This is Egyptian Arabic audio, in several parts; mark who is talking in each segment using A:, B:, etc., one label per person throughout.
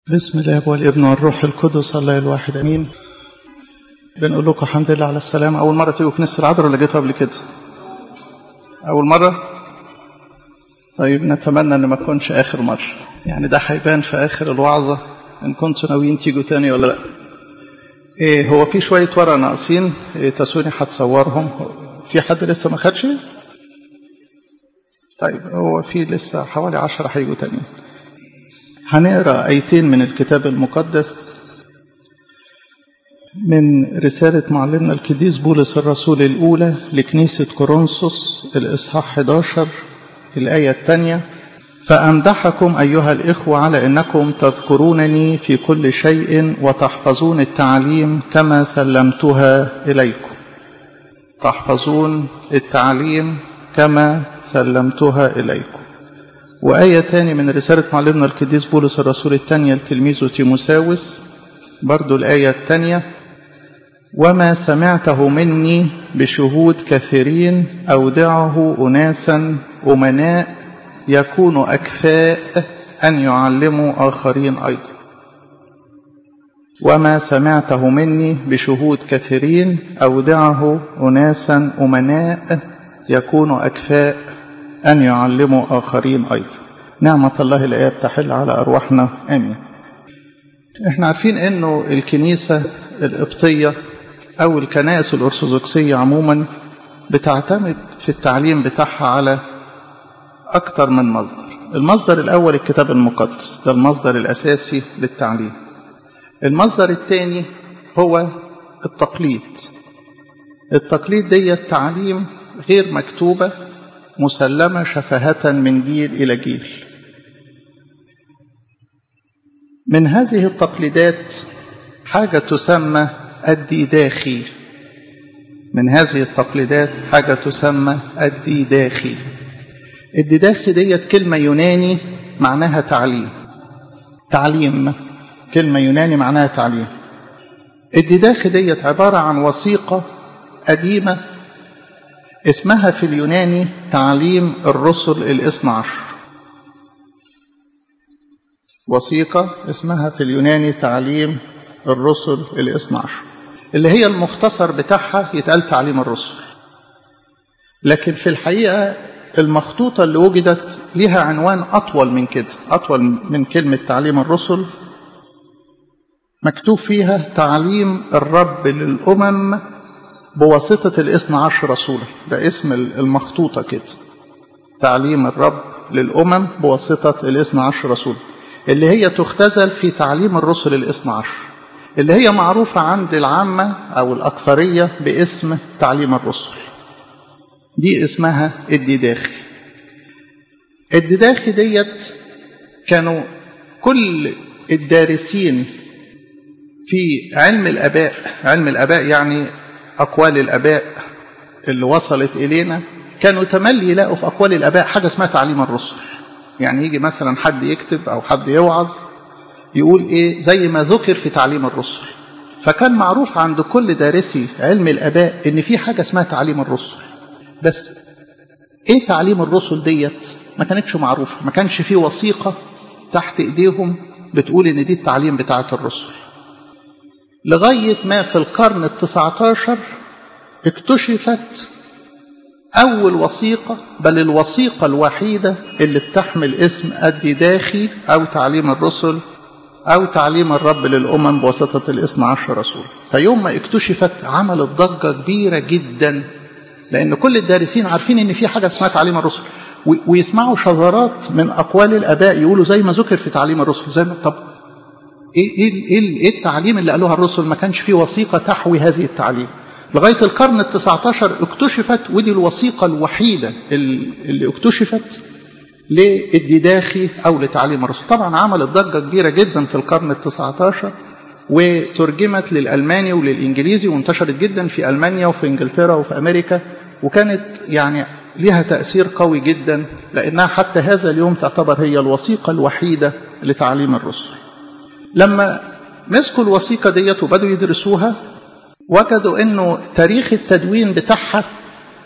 A: بسم الله والابن والروح القدس الله الواحد امين بنقول لكم الحمد لله على السلامة أول مرة تيجوا كنيسة العذراء ولا جيتوا قبل كده؟ أول مرة؟ طيب نتمنى إن ما تكونش آخر مرة يعني ده هيبان في آخر الوعظة إن كنتوا ناويين تيجوا تاني ولا لأ إيه هو في شوية ورق ناقصين إيه تسوني هتصورهم في حد لسه ما خدش؟ طيب هو في لسه حوالي عشرة هيجوا تاني هنقرا ايتين من الكتاب المقدس من رسالة معلمنا القديس بولس الرسول الأولى لكنيسة كورنثوس الإصحاح 11 الآية الثانية فأمدحكم أيها الإخوة على أنكم تذكرونني في كل شيء وتحفظون التعليم كما سلمتها إليكم تحفظون التعليم كما سلمتها إليكم وآية تاني من رسالة معلمنا القديس بولس الرسول الثانية لتلميذه تيموساوس برضو الآية الثانية وما سمعته مني بشهود كثيرين أودعه أناسا أمناء يكون أكفاء أن يعلموا آخرين أيضا وما سمعته مني بشهود كثيرين أودعه أناسا أمناء يكون أكفاء أن يعلموا آخرين أيضا نعمة الله الآية تحل على أرواحنا آمين احنا عارفين انه الكنيسة القبطية او الكنائس الارثوذكسية عموما بتعتمد في التعليم بتاعها على اكتر من مصدر المصدر الاول الكتاب المقدس ده المصدر الاساسي للتعليم المصدر الثاني هو التقليد التقليد دي التعليم غير مكتوبة مسلمة شفهة من جيل إلى جيل من هذه التقليدات حاجة تسمى الديداخي من هذه التقليدات حاجة تسمى الديداخي الديداخي ديت كلمة يوناني معناها تعليم تعليم كلمة يوناني معناها تعليم الديداخي ديت عبارة عن وثيقة قديمة اسمها في اليوناني تعليم الرسل الاثنى عشر وثيقة اسمها في اليوناني تعليم الرسل الاثنى عشر اللي هي المختصر بتاعها يتقال تعليم الرسل لكن في الحقيقة المخطوطة اللي وجدت لها عنوان أطول من كده أطول من كلمة تعليم الرسل مكتوب فيها تعليم الرب للأمم بواسطة الاثنى عشر رسولا ده اسم المخطوطة كده تعليم الرب للأمم بواسطة الاثنى عشر رسولا اللي هي تختزل في تعليم الرسل الاثنى عشر اللي هي معروفة عند العامة أو الأكثرية باسم تعليم الرسل دي اسمها الديداخي الديداخي ديت كانوا كل الدارسين في علم الآباء علم الآباء يعني أقوال الآباء اللي وصلت إلينا كانوا تملي يلاقوا في أقوال الآباء حاجة اسمها تعليم الرسل يعني يجي مثلا حد يكتب أو حد يوعظ يقول إيه زي ما ذكر في تعليم الرسل فكان معروف عند كل دارسي علم الآباء إن في حاجة اسمها تعليم الرسل بس إيه تعليم الرسل ديت ما كانتش معروفة ما كانش في وثيقة تحت إيديهم بتقول إن دي التعليم بتاعة الرسل لغاية ما في القرن التسعة عشر اكتشفت أول وثيقة بل الوثيقة الوحيدة اللي بتحمل اسم الديداخي أو تعليم الرسل أو تعليم الرب للأمم بواسطة الاثنى عشر رسول فيوم ما اكتشفت عملت ضجة كبيرة جدا لأن كل الدارسين عارفين إن في حاجة اسمها تعليم الرسل ويسمعوا شذرات من أقوال الآباء يقولوا زي ما ذكر في تعليم الرسل زي ما طب ايه ايه ايه التعليم اللي قالوها الرسل ما كانش فيه وثيقه تحوي هذه التعليم لغايه القرن ال19 اكتشفت ودي الوثيقه الوحيده اللي اكتشفت للديداخي او لتعليم الرسل طبعا عملت ضجه كبيره جدا في القرن ال19 وترجمت للالماني وللانجليزي وانتشرت جدا في المانيا وفي انجلترا وفي امريكا وكانت يعني لها تاثير قوي جدا لانها حتى هذا اليوم تعتبر هي الوثيقه الوحيده لتعليم الرسل لما مسكوا الوثيقة ديت وبدوا يدرسوها وجدوا انه تاريخ التدوين بتاعها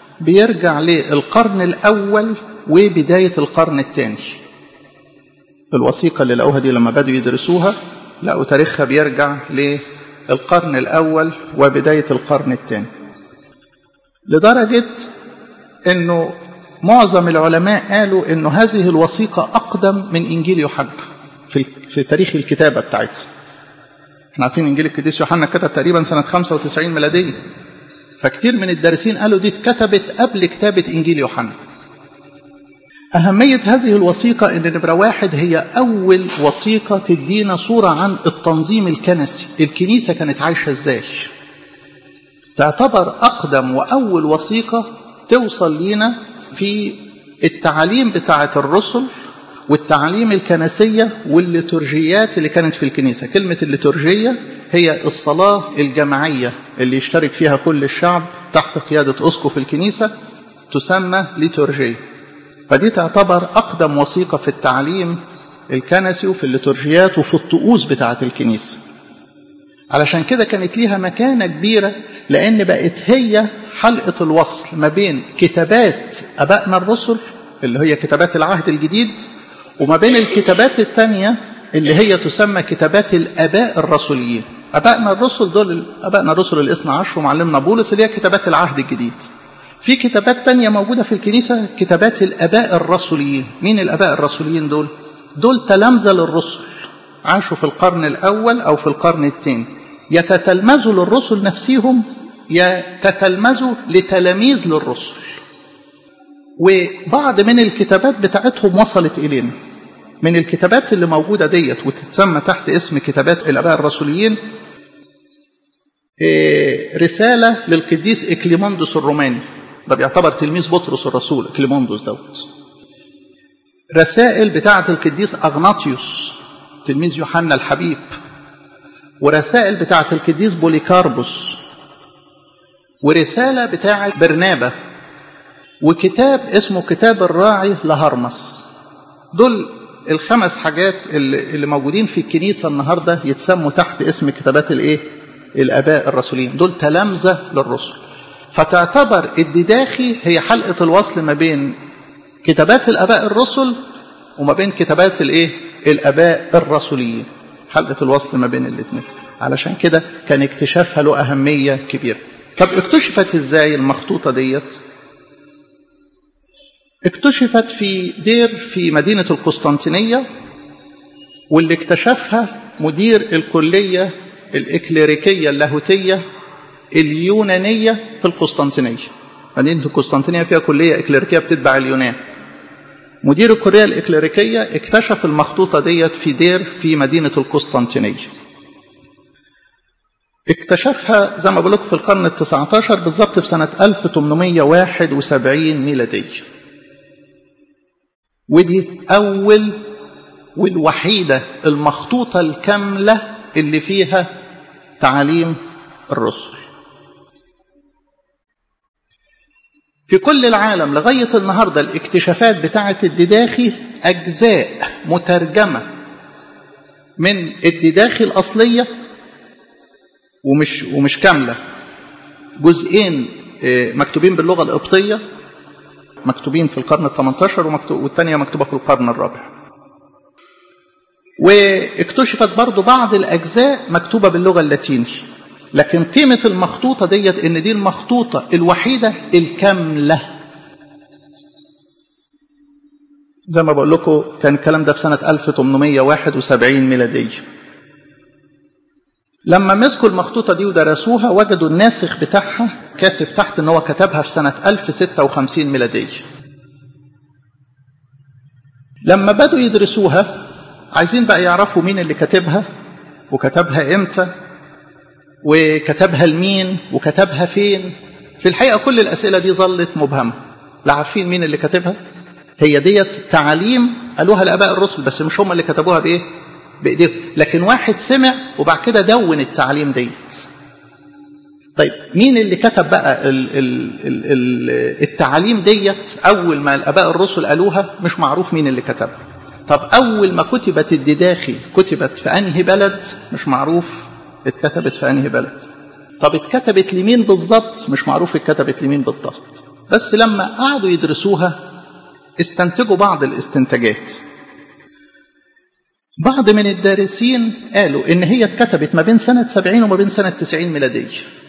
A: بيرجع للقرن الاول وبداية القرن الثاني الوثيقة اللي لقوها دي لما بدوا يدرسوها لقوا تاريخها بيرجع للقرن الأول وبداية القرن الثاني لدرجة أنه معظم العلماء قالوا أنه هذه الوثيقة أقدم من إنجيل يوحنا في, في تاريخ الكتابة بتاعتها احنا عارفين إنجيل القديس يوحنا كتب تقريبا سنة 95 ميلادية فكتير من الدارسين قالوا دي اتكتبت قبل كتابة إنجيل يوحنا أهمية هذه الوثيقة إن نمرة واحد هي أول وثيقة تدينا صورة عن التنظيم الكنسي الكنيسة كانت عايشة إزاي تعتبر أقدم وأول وثيقة توصل لينا في التعاليم بتاعة الرسل والتعاليم الكنسية والليتورجيات اللي كانت في الكنيسة كلمة الليتورجية هي الصلاة الجماعية اللي يشترك فيها كل الشعب تحت قيادة أسقف الكنيسة تسمى ليتورجية فدي تعتبر أقدم وثيقة في التعليم الكنسي وفي الليتورجيات وفي الطقوس بتاعة الكنيسة علشان كده كانت ليها مكانة كبيرة لأن بقت هي حلقة الوصل ما بين كتابات أبائنا الرسل اللي هي كتابات العهد الجديد وما بين الكتابات الثانية اللي هي تسمى كتابات الآباء الرسوليين أبائنا الرسل دول أبائنا الرسل الاثنى عشر ومعلمنا بولس اللي هي كتابات العهد الجديد في كتابات تانية موجودة في الكنيسة كتابات الآباء الرسوليين مين الآباء الرسوليين دول؟ دول تلامذة للرسل عاشوا في القرن الأول أو في القرن الثاني يتتلمذوا للرسل نفسيهم يتتلمذوا لتلاميذ للرسل وبعض من الكتابات بتاعتهم وصلت إلينا من الكتابات اللي موجودة ديت وتتسمى تحت اسم كتابات الآباء الرسوليين رسالة للقديس إكليموندوس الروماني ده بيعتبر تلميذ بطرس الرسول إكليموندوس دوت رسائل بتاعة القديس أغناطيوس تلميذ يوحنا الحبيب ورسائل بتاعة القديس بوليكاربوس ورسالة بتاعة برنابة وكتاب اسمه كتاب الراعي لهرمس دول الخمس حاجات اللي, اللي موجودين في الكنيسة النهاردة يتسموا تحت اسم كتابات الايه الآباء الرسولين دول تلامذة للرسل فتعتبر الدداخي هي حلقة الوصل ما بين كتابات الآباء الرسل وما بين كتابات الايه الآباء الرسوليين حلقة الوصل ما بين الاثنين علشان كده كان اكتشافها له أهمية كبيرة طب اكتشفت ازاي المخطوطة ديت اكتشفت في دير في مدينة القسطنطينية واللي اكتشفها مدير الكلية الإكليريكية اللاهوتية اليونانية في القسطنطينية مدينة القسطنطينية فيها كلية إكليريكية بتتبع اليونان مدير الكلية الإكليريكية اكتشف المخطوطة ديت في دير في مدينة القسطنطينية اكتشفها زي ما بقول لكم في القرن ال 19 بالظبط في سنة 1871 ميلادية ودي أول والوحيدة المخطوطة الكاملة اللي فيها تعاليم الرسل في كل العالم لغاية النهاردة الاكتشافات بتاعة الدداخي أجزاء مترجمة من الدداخي الأصلية ومش ومش كاملة جزئين مكتوبين باللغة القبطية مكتوبين في القرن ال 18 ومكتوب والثانية مكتوبة في القرن الرابع واكتشفت برضو بعض الأجزاء مكتوبة باللغة اللاتينية لكن قيمة المخطوطة ديت إن دي المخطوطة الوحيدة الكاملة زي ما بقول لكم كان الكلام ده في سنة 1871 ميلادية لما مسكوا المخطوطة دي ودرسوها وجدوا الناسخ بتاعها كاتب تحت ان هو كتبها في سنة 1056 ميلادية لما بدوا يدرسوها عايزين بقى يعرفوا مين اللي كاتبها وكتبها امتى وكتبها لمين وكتبها فين في الحقيقة كل الأسئلة دي ظلت مبهمة لا عارفين مين اللي كاتبها هي ديت تعاليم قالوها لآباء الرسل بس مش هم اللي كتبوها بإيه بإيديهم لكن واحد سمع وبعد كده دون التعليم ديت طيب مين اللي كتب بقى ال ال ال ال التعاليم ديت أول ما الآباء الرسل قالوها مش معروف مين اللي كتبها طب أول ما كتبت الدداخي كتبت في أنهي بلد مش معروف اتكتبت في أنهي بلد طب اتكتبت لمين بالظبط مش معروف اتكتبت لمين بالضبط بس لما قعدوا يدرسوها استنتجوا بعض الاستنتاجات بعض من الدارسين قالوا إن هي اتكتبت ما بين سنة 70 وما بين سنة 90 ميلادية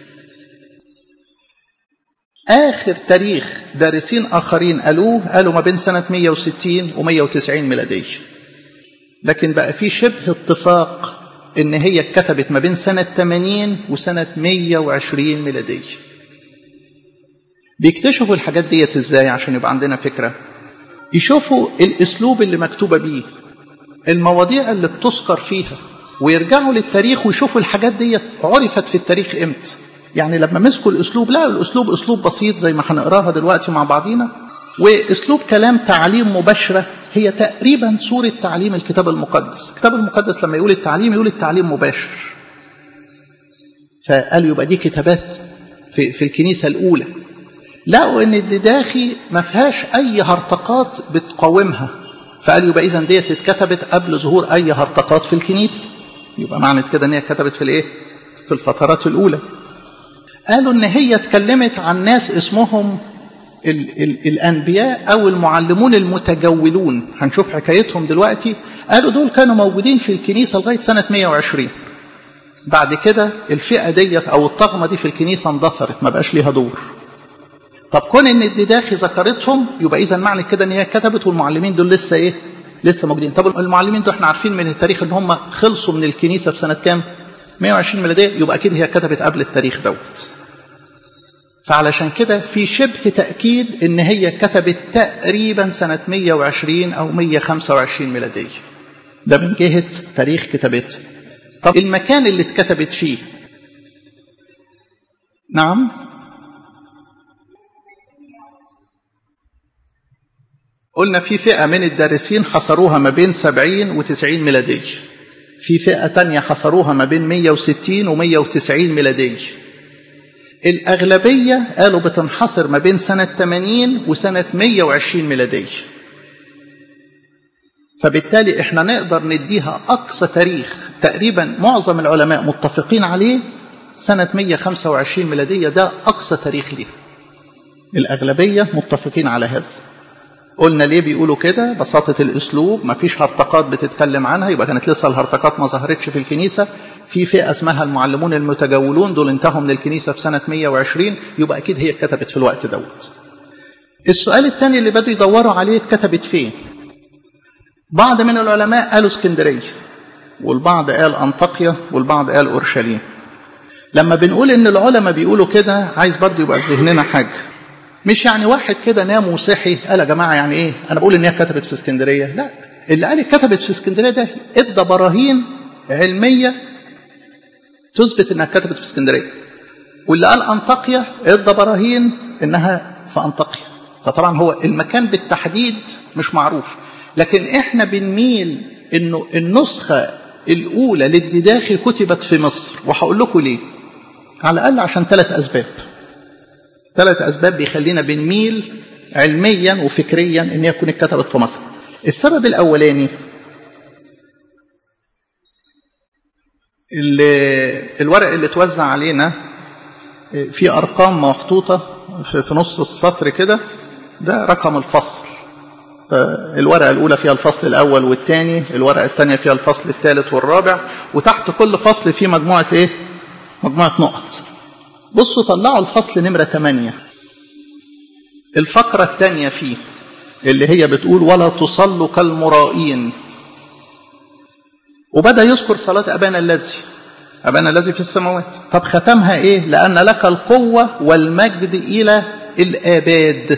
A: آخر تاريخ دارسين آخرين قالوه قالوا ما بين سنة 160 و 190 ميلادية لكن بقى في شبه اتفاق إن هي اتكتبت ما بين سنة 80 وسنة 120 ميلادية بيكتشفوا الحاجات ديت ازاي عشان يبقى عندنا فكرة يشوفوا الاسلوب اللي مكتوبة بيه المواضيع اللي بتذكر فيها ويرجعوا للتاريخ ويشوفوا الحاجات ديت عرفت في التاريخ امتى يعني لما مسكوا الاسلوب لا الاسلوب اسلوب بسيط زي ما هنقراها دلوقتي مع بعضينا واسلوب كلام تعليم مباشره هي تقريبا صوره تعليم الكتاب المقدس الكتاب المقدس لما يقول التعليم يقول التعليم مباشر فقال يبقى دي كتابات في, في الكنيسه الاولى لقوا ان الدداخي ما فيهاش اي هرطقات بتقاومها فقال يبقى اذا ديت اتكتبت قبل ظهور اي هرطقات في الكنيسه يبقى معنى كده ان هي اتكتبت في الايه في الفترات الاولى قالوا ان هي اتكلمت عن ناس اسمهم ال ال الانبياء او المعلمون المتجولون هنشوف حكايتهم دلوقتي قالوا دول كانوا موجودين في الكنيسه لغايه سنه 120 بعد كده الفئه ديت او الطغمه دي في الكنيسه اندثرت ما بقاش ليها دور طب كون ان الدداخي ذكرتهم يبقى اذا معنى كده ان هي كتبت والمعلمين دول لسه ايه لسه موجودين طب المعلمين دول احنا عارفين من التاريخ ان هم خلصوا من الكنيسه في سنه كام 120 ميلاديه يبقى اكيد هي كتبت قبل التاريخ دوت فعلشان كده في شبه تاكيد ان هي كتبت تقريبا سنه 120 او 125 ميلاديه ده من جهه تاريخ كتابتها طب المكان اللي اتكتبت فيه نعم قلنا في فئة من الدارسين حصروها ما بين 70 و 90 ميلادية في فئة تانية حصروها ما بين 160 و 190 ميلادية الأغلبية قالوا بتنحصر ما بين سنة 80 وسنة 120 ميلادية فبالتالي احنا نقدر نديها أقصى تاريخ تقريبا معظم العلماء متفقين عليه سنة 125 ميلادية ده أقصى تاريخ ليها الأغلبية متفقين على هذا قلنا ليه بيقولوا كده بساطة الأسلوب ما فيش هرطقات بتتكلم عنها يبقى كانت لسه الهرطقات ما ظهرتش في الكنيسة في فئة اسمها المعلمون المتجولون دول انتهوا من الكنيسة في سنة 120 يبقى أكيد هي اتكتبت في الوقت دوت السؤال الثاني اللي بدوا يدوروا عليه اتكتبت فين بعض من العلماء قالوا اسكندرية والبعض قال أنطاكيا والبعض قال أورشليم لما بنقول ان العلماء بيقولوا كده عايز برضه يبقى في ذهننا حاجه مش يعني واحد كده نام وصحي قال يا جماعه يعني ايه انا بقول ان هي كتبت في اسكندريه لا اللي قال كتبت في اسكندريه ده ادى براهين علميه تثبت انها كتبت في اسكندريه واللي قال انطاكيا ادى براهين انها في انطاكيا فطبعا هو المكان بالتحديد مش معروف لكن احنا بنميل انه النسخه الاولى للدداخي كتبت في مصر وهقول لكم ليه على الاقل عشان ثلاث اسباب ثلاث أسباب بيخلينا بنميل علميا وفكريا أن يكون اتكتبت في مصر السبب الأولاني اللي الورق اللي اتوزع علينا في أرقام محطوطة في نص السطر كده ده رقم الفصل الورقة الأولى فيها الفصل الأول والثاني الورقة الثانية فيها الفصل الثالث والرابع وتحت كل فصل فيه مجموعة إيه؟ مجموعة نقط بصوا طلعوا الفصل نمرة 8 الفقرة الثانية فيه اللي هي بتقول ولا تصلوا كالمرائين وبدأ يذكر صلاة أبانا الذي أبانا الذي في السماوات طب ختمها إيه لأن لك القوة والمجد إلى الآباد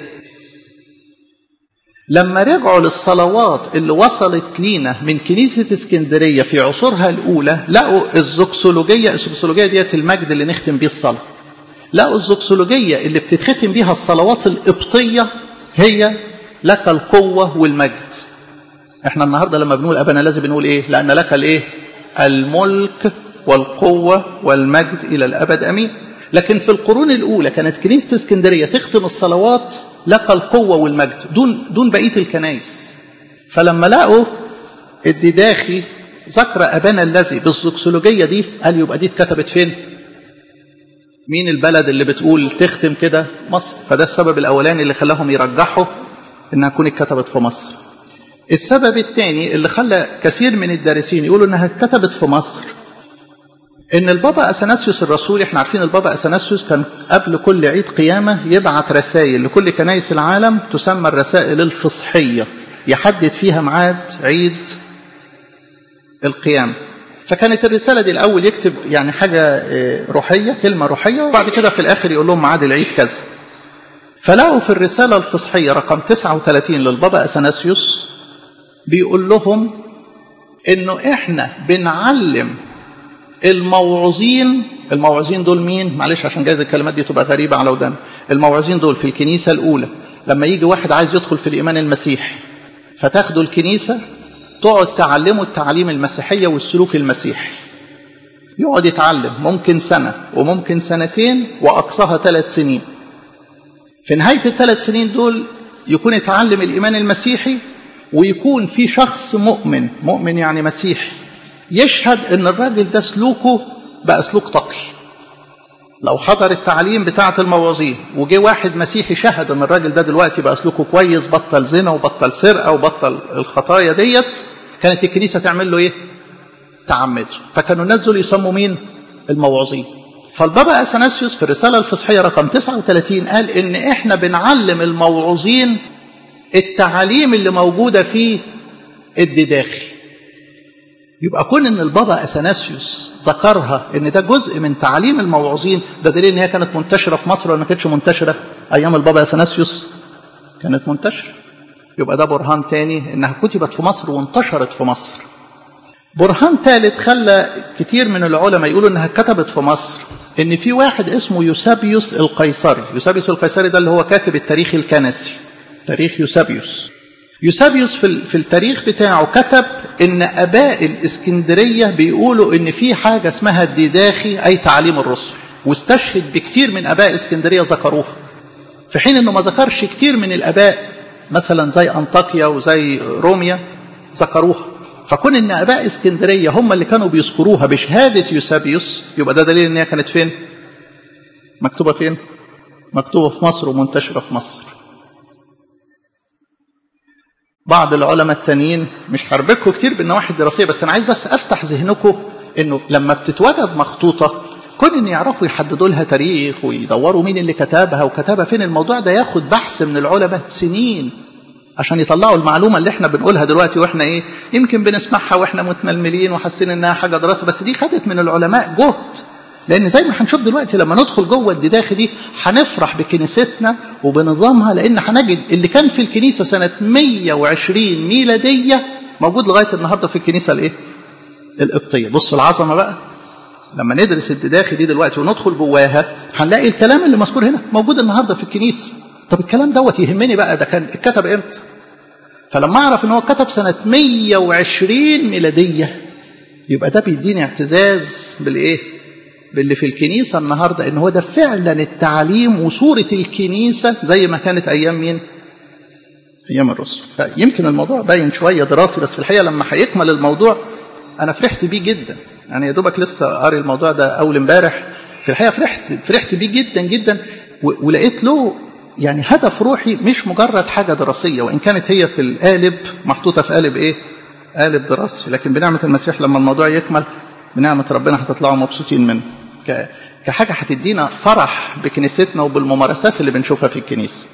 A: لما رجعوا للصلوات اللي وصلت لينا من كنيسة اسكندرية في عصورها الأولى لقوا الزوكسولوجية الزوكسولوجية ديت المجد اللي نختم بيه الصلاة لقوا الزوكسولوجية اللي بتتختم بيها الصلوات القبطية هي لك القوة والمجد احنا النهاردة لما بنقول أبنا لازم بنقول ايه لأن لك الايه الملك والقوة والمجد إلى الأبد أمين لكن في القرون الأولى كانت كنيسة اسكندرية تختم الصلوات لك القوة والمجد دون, دون بقية الكنايس فلما لقوا الدداخي ذكر أبانا الذي بالزوكسولوجية دي قال يبقى دي اتكتبت فين مين البلد اللي بتقول تختم كده مصر فده السبب الأولاني اللي خلاهم يرجحوا إنها تكون اتكتبت في مصر السبب الثاني اللي خلى كثير من الدارسين يقولوا انها اتكتبت في مصر ان البابا اثناسيوس الرسولي احنا عارفين البابا اثناسيوس كان قبل كل عيد قيامه يبعت رسائل لكل كنائس العالم تسمى الرسائل الفصحيه يحدد فيها ميعاد عيد القيامه فكانت الرساله دي الاول يكتب يعني حاجه روحيه كلمه روحيه وبعد كده في الاخر يقول لهم ميعاد العيد كذا فلقوا في الرساله الفصحيه رقم 39 للبابا اثناسيوس بيقول لهم انه احنا بنعلم الموعظين الموعظين دول مين معلش عشان جايز الكلمات دي تبقى غريبة على ودان الموعظين دول في الكنيسة الأولى لما يجي واحد عايز يدخل في الإيمان المسيحي فتاخدوا الكنيسة تقعد تعلمه التعليم المسيحية والسلوك المسيحي يقعد يتعلم ممكن سنة وممكن سنتين وأقصاها ثلاث سنين في نهاية الثلاث سنين دول يكون يتعلم الإيمان المسيحي ويكون في شخص مؤمن مؤمن يعني مسيحي يشهد ان الراجل ده سلوكه بقى سلوك تقي لو حضر التعليم بتاعة الموازين وجه واحد مسيحي شهد ان الراجل ده دلوقتي بقى سلوكه كويس بطل زنا وبطل سرقه وبطل الخطايا ديت كانت الكنيسه تعمل له ايه؟ تعمده فكانوا الناس دول يسموا مين؟ الموعظين فالبابا اثناسيوس في الرساله الفصحيه رقم 39 قال ان احنا بنعلم الموعظين التعاليم اللي موجوده في الدداخل يبقى كون ان البابا اثناسيوس ذكرها ان ده جزء من تعليم الموعظين ده دليل ان هي كانت منتشره في مصر ولا ما كانتش منتشره ايام البابا اثناسيوس كانت منتشره يبقى ده برهان تاني انها كتبت في مصر وانتشرت في مصر برهان ثالث خلى كتير من العلماء يقولوا انها كتبت في مصر ان في واحد اسمه يوسابيوس القيصري يوسابيوس القيصري ده اللي هو كاتب التاريخ الكنسي تاريخ يوسابيوس يوسابيوس في, في التاريخ بتاعه كتب ان اباء الاسكندريه بيقولوا ان في حاجه اسمها الديداخي اي تعليم الرسل واستشهد بكتير من اباء اسكندريه ذكروها في حين انه ما ذكرش كتير من الاباء مثلا زي انطاكيا وزي روميا ذكروها فكون ان اباء اسكندريه هم اللي كانوا بيذكروها بشهاده يوسابيوس يبقى ده دليل ان هي كانت فين؟ مكتوبه فين؟ مكتوبه في مصر ومنتشره في مصر. بعض العلماء التانيين مش هربكوا كتير بالنواحي الدراسيه بس انا عايز بس افتح ذهنكم انه لما بتتوجد مخطوطه كون ان يعرفوا يحددوا لها تاريخ ويدوروا مين اللي كتبها وكتبها فين الموضوع ده ياخد بحث من العلماء سنين عشان يطلعوا المعلومه اللي احنا بنقولها دلوقتي واحنا ايه يمكن بنسمعها واحنا متململين وحاسين انها حاجه دراسه بس دي خدت من العلماء جهد لان زي ما هنشوف دلوقتي لما ندخل جوه الدداخل دي هنفرح بكنيستنا وبنظامها لان هنجد اللي كان في الكنيسه سنه 120 ميلاديه موجود لغايه النهارده في الكنيسه الايه؟ القبطيه بصوا العظمه بقى لما ندرس الدداخل دي دلوقتي وندخل جواها هنلاقي الكلام اللي مذكور هنا موجود النهارده في الكنيسه طب الكلام دوت يهمني بقى ده كان اتكتب امتى فلما اعرف ان هو كتب سنه 120 ميلاديه يبقى ده بيديني اعتزاز بالايه باللي في الكنيسه النهارده ان هو ده فعلا التعليم وصوره الكنيسه زي ما كانت ايام مين ايام الرسل فيمكن الموضوع باين شويه دراسي بس في الحقيقه لما هيكمل الموضوع انا فرحت بيه جدا يعني يا دوبك لسه قاري الموضوع ده اول امبارح في الحقيقه فرحت فرحت بيه جدا جدا ولقيت له يعني هدف روحي مش مجرد حاجه دراسيه وان كانت هي في القالب محطوطه في قالب ايه؟ قالب دراسي لكن بنعمه المسيح لما الموضوع يكمل بنعمه ربنا هتطلعوا مبسوطين منه كحاجه هتدينا فرح بكنيستنا وبالممارسات اللي بنشوفها في الكنيسه.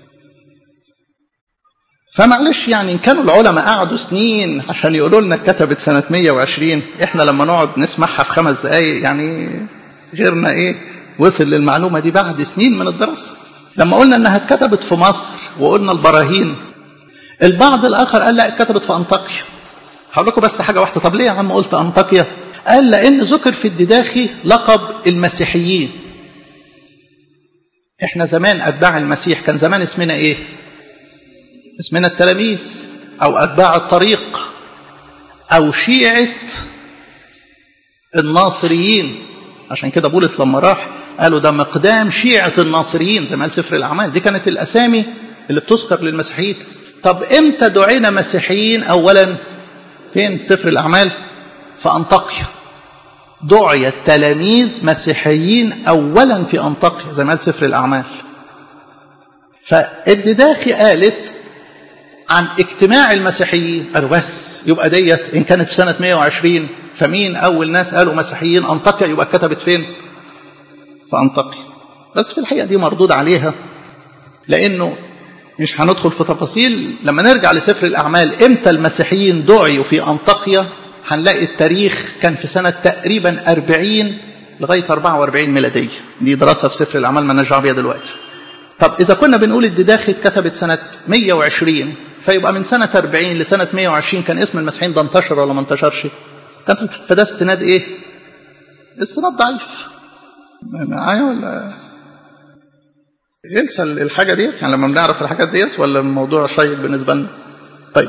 A: فمعلش يعني ان كانوا العلماء قعدوا سنين عشان يقولوا لنا اتكتبت سنه 120 احنا لما نقعد نسمعها في خمس دقائق يعني غيرنا ايه وصل للمعلومه دي بعد سنين من الدراسه. لما قلنا انها اتكتبت في مصر وقلنا البراهين البعض الاخر قال لا اتكتبت في انطاكيا هقول لكم بس حاجه واحده طب ليه يا عم قلت انطاكيا قال لان ذكر في الدداخي لقب المسيحيين احنا زمان اتباع المسيح كان زمان اسمنا ايه اسمنا التلاميذ او اتباع الطريق او شيعه الناصريين عشان كده بولس لما راح قالوا ده مقدام شيعة الناصريين زي ما قال سفر الأعمال دي كانت الأسامي اللي بتذكر للمسيحيين طب إمتى دعينا مسيحيين أولا فين سفر الأعمال في أنطاكيا دعي التلاميذ مسيحيين أولا في أنطاكيا زي ما قال سفر الأعمال فالدداخي قالت عن اجتماع المسيحيين قالوا بس يبقى ديت ان كانت في سنه 120 فمين اول ناس قالوا مسيحيين انطاكيا يبقى كتبت فين؟ في انطاكيا بس في الحقيقه دي مردود عليها لانه مش هندخل في تفاصيل لما نرجع لسفر الاعمال امتى المسيحيين دعيوا في انطاكيا هنلاقي التاريخ كان في سنه تقريبا 40 لغايه 44 ميلاديه دي دراسه في سفر الاعمال ما نرجع بيها دلوقتي طب اذا كنا بنقول الدداخي اتكتبت سنه 120 فيبقى من سنه 40 لسنه 120 كان اسم المسيحيين ده انتشر ولا ما انتشرش فده استناد ايه استناد ضعيف معايا ولا انسى الحاجه ديت يعني لما بنعرف الحاجات ديت ولا الموضوع شيق بالنسبه لنا طيب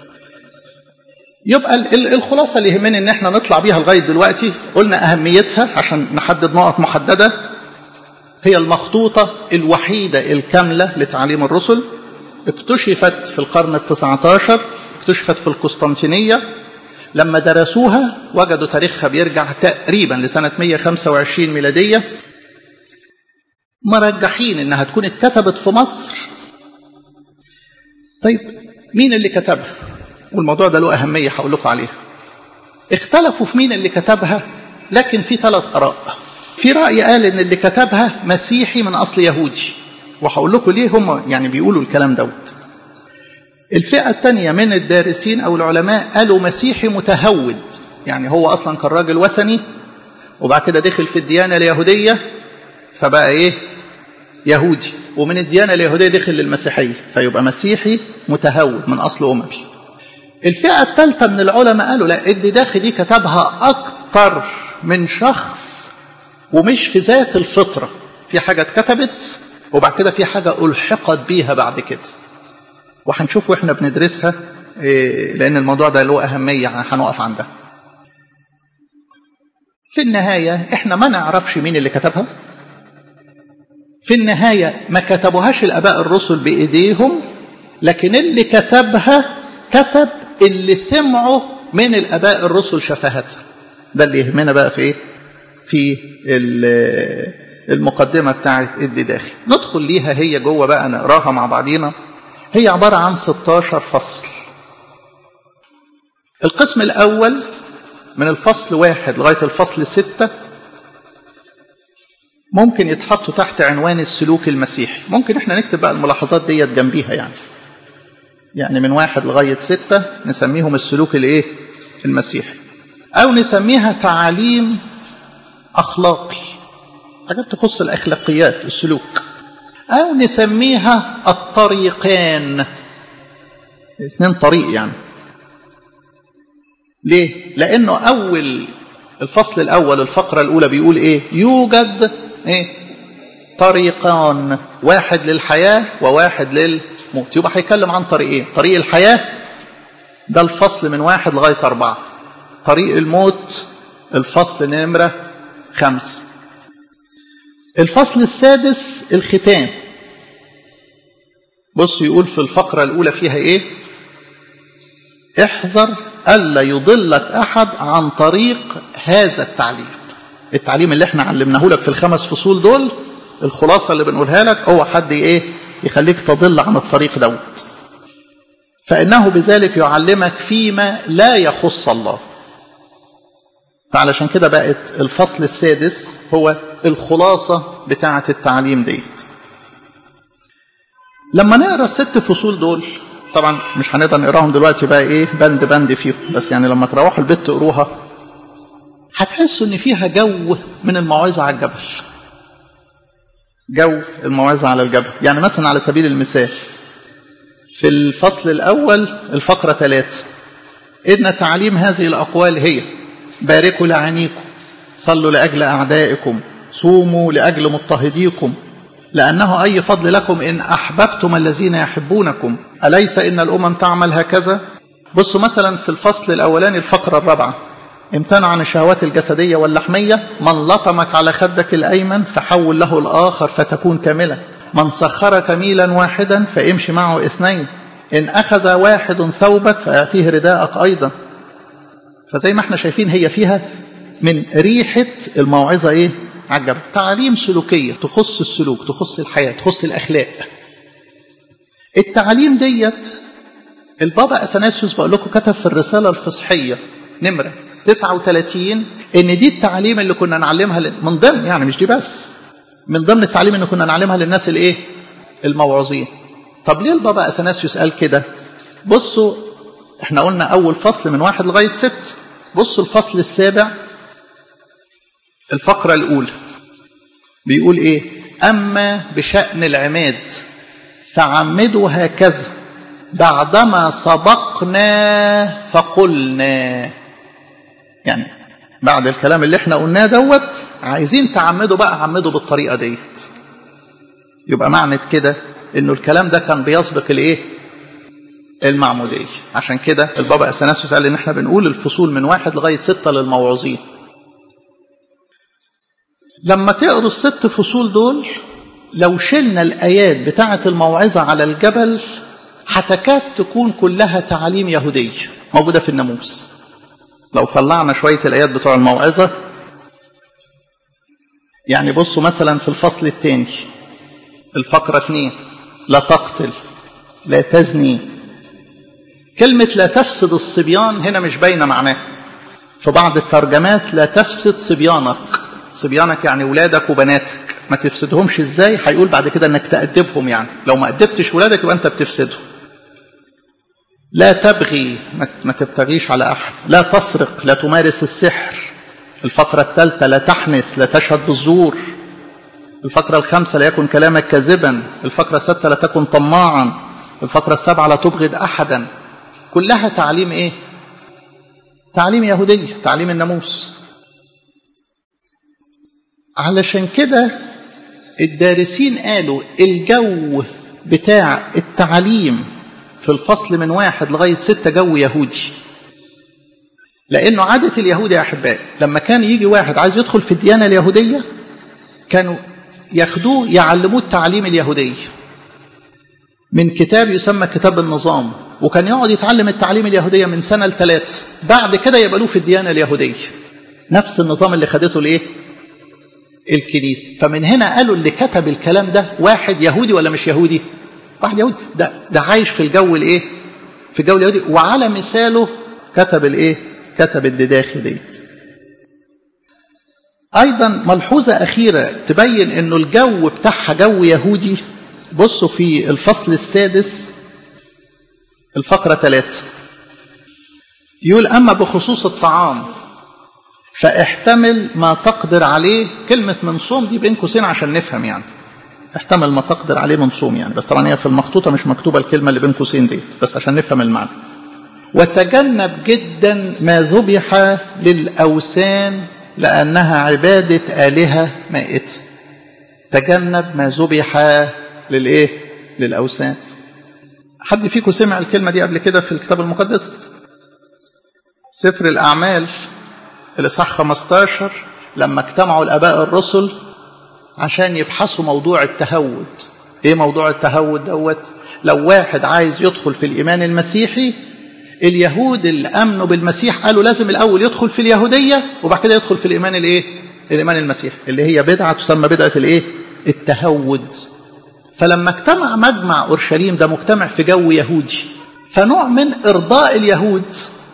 A: يبقى الخلاصه اللي يهمني ان احنا نطلع بيها لغايه دلوقتي قلنا اهميتها عشان نحدد نقط محدده هي المخطوطه الوحيده الكامله لتعليم الرسل اكتشفت في القرن التسعة عشر اكتشفت في القسطنطينيه لما درسوها وجدوا تاريخها بيرجع تقريبا لسنه 125 ميلاديه مرجحين انها تكون اتكتبت في مصر طيب مين اللي كتبها والموضوع ده له اهميه هقول لكم عليها اختلفوا في مين اللي كتبها لكن في ثلاث اراء في راي قال ان اللي كتبها مسيحي من اصل يهودي وهقول لكم ليه هم يعني بيقولوا الكلام دوت الفئه الثانيه من الدارسين او العلماء قالوا مسيحي متهود يعني هو اصلا كان راجل وثني وبعد كده دخل في الديانه اليهوديه فبقى ايه يهودي ومن الديانه اليهوديه دخل للمسيحيه فيبقى مسيحي متهود من اصل اممي الفئه الثالثه من العلماء قالوا لا الدداخي دي كتبها اكتر من شخص ومش في ذات الفطره في حاجه اتكتبت وبعد كده في حاجه الحقت بيها بعد كده وهنشوف واحنا بندرسها لان الموضوع ده له اهميه هنقف عندها في النهايه احنا ما نعرفش مين اللي كتبها في النهاية ما كتبوهاش الآباء الرسل بإيديهم لكن اللي كتبها كتب اللي سمعوا من الآباء الرسل شفاهتها ده اللي يهمنا بقى في إيه؟ في المقدمة بتاعة الدداخي ندخل ليها هي جوه بقى نقراها مع بعضينا هي عبارة عن 16 فصل القسم الأول من الفصل واحد لغاية الفصل ستة ممكن يتحطوا تحت عنوان السلوك المسيحي ممكن احنا نكتب بقى الملاحظات ديت جنبيها يعني يعني من واحد لغاية ستة نسميهم السلوك الايه المسيحي او نسميها تعاليم اخلاقي حاجات تخص الاخلاقيات السلوك او نسميها الطريقان اثنين طريق يعني ليه لانه اول الفصل الاول الفقره الاولى بيقول ايه يوجد ايه طريقان واحد للحياه وواحد للموت يبقى هيتكلم عن طريقين طريق الحياه ده الفصل من واحد لغايه اربعه طريق الموت الفصل نمره خمس الفصل السادس الختام بص يقول في الفقره الاولى فيها ايه احذر ألا يضلك أحد عن طريق هذا التعليم التعليم اللي احنا علمناه لك في الخمس فصول دول الخلاصة اللي بنقولها لك هو حد ايه يخليك تضل عن الطريق دوت فإنه بذلك يعلمك فيما لا يخص الله فعلشان كده بقت الفصل السادس هو الخلاصة بتاعة التعليم ديت لما نقرا الست فصول دول طبعا مش هنقدر نقراهم دلوقتي بقى ايه بند بند فيهم بس يعني لما تروحوا البيت تقروها هتحسوا ان فيها جو من الموعظه على الجبل جو الموعظه على الجبل يعني مثلا على سبيل المثال في الفصل الاول الفقره ثلاثة ان تعليم هذه الاقوال هي باركوا لعينيكم صلوا لاجل اعدائكم صوموا لاجل مضطهديكم لأنه أي فضل لكم إن أحببتم الذين يحبونكم أليس إن الأمم تعمل هكذا بصوا مثلا في الفصل الأولاني الفقرة الرابعة امتنع عن الشهوات الجسدية واللحمية من لطمك على خدك الأيمن فحول له الآخر فتكون كاملة من سخرك ميلا واحدا فامشي معه اثنين إن أخذ واحد ثوبك فأعطيه رداءك أيضا فزي ما احنا شايفين هي فيها من ريحة الموعظة إيه عجب تعاليم سلوكية تخص السلوك تخص الحياة تخص الأخلاق التعاليم ديت البابا اثناسيوس بقول لكم كتب في الرساله الفصحيه نمره 39 ان دي التعليم اللي كنا نعلمها من ضمن يعني مش دي بس من ضمن التعليم اللي كنا نعلمها للناس الايه الموعوظين طب ليه البابا اثناسيوس قال كده بصوا احنا قلنا اول فصل من واحد لغايه ست بصوا الفصل السابع الفقره الاولى بيقول ايه اما بشان العماد فعمدوا هكذا بعدما سبقنا فقلنا يعني بعد الكلام اللي احنا قلناه دوت عايزين تعمدوا بقى عمدوا بالطريقه ديت يبقى معنى كده انه الكلام ده كان بيسبق الايه المعموديه عشان كده البابا اثناسيوس قال ان احنا بنقول الفصول من واحد لغايه سته للموعوظين لما تقروا الست فصول دول لو شلنا الايات بتاعه الموعظه على الجبل هتكاد تكون كلها تعاليم يهوديه موجوده في الناموس لو طلعنا شويه الايات بتوع الموعظه يعني بصوا مثلا في الفصل الثاني الفقره 2 لا تقتل لا تزني كلمة لا تفسد الصبيان هنا مش باينة معناها في بعض الترجمات لا تفسد صبيانك صبيانك يعني ولادك وبناتك ما تفسدهمش ازاي هيقول بعد كده انك تأدبهم يعني لو ما أدبتش ولادك يبقى انت بتفسدهم لا تبغي ما تبتغيش على أحد لا تسرق لا تمارس السحر الفقرة الثالثة لا تحنث لا تشهد بالزور الفقرة الخامسة لا يكن كلامك كاذبا الفقرة السادسة لا تكن طماعا الفقرة السابعة لا تبغض أحدا كلها تعليم إيه تعليم يهودية تعليم الناموس علشان كده الدارسين قالوا الجو بتاع التعليم في الفصل من واحد لغاية ستة جو يهودي لأنه عادة اليهود يا أحبائي لما كان يجي واحد عايز يدخل في الديانة اليهودية كانوا ياخدوه يعلموه التعليم اليهودي من كتاب يسمى كتاب النظام وكان يقعد يتعلم التعليم اليهودية من سنة لثلاث بعد كده يقبلوه في الديانة اليهودية نفس النظام اللي خدته الايه الكنيسة فمن هنا قالوا اللي كتب الكلام ده واحد يهودي ولا مش يهودي واحد يهودي ده, ده عايش في الجو الايه في الجو اليهودي وعلى مثاله كتب الايه كتب الدداخي ديت ايضا ملحوظه اخيره تبين انه الجو بتاعها جو يهودي بصوا في الفصل السادس الفقره ثلاثة يقول اما بخصوص الطعام فاحتمل ما تقدر عليه كلمه من صوم دي بين قوسين عشان نفهم يعني احتمل ما تقدر عليه من صوم يعني بس طبعا هي في المخطوطه مش مكتوبه الكلمه اللي بين قوسين ديت بس عشان نفهم المعنى وتجنب جدا ما ذبح للاوثان لأنها عبادة آلهة مائتة تجنب ما ذبح للإيه؟ للأوثان حد فيكم سمع الكلمة دي قبل كده في الكتاب المقدس سفر الأعمال الإصحاح 15 لما اجتمعوا الآباء الرسل عشان يبحثوا موضوع التهود إيه موضوع التهود دوت لو واحد عايز يدخل في الإيمان المسيحي اليهود اللي امنوا بالمسيح قالوا لازم الاول يدخل في اليهوديه وبعد كده يدخل في الايمان الايه الايمان المسيحي اللي هي بدعه تسمى بدعه الايه التهود فلما اجتمع مجمع اورشليم ده مجتمع في جو يهودي فنوع من ارضاء اليهود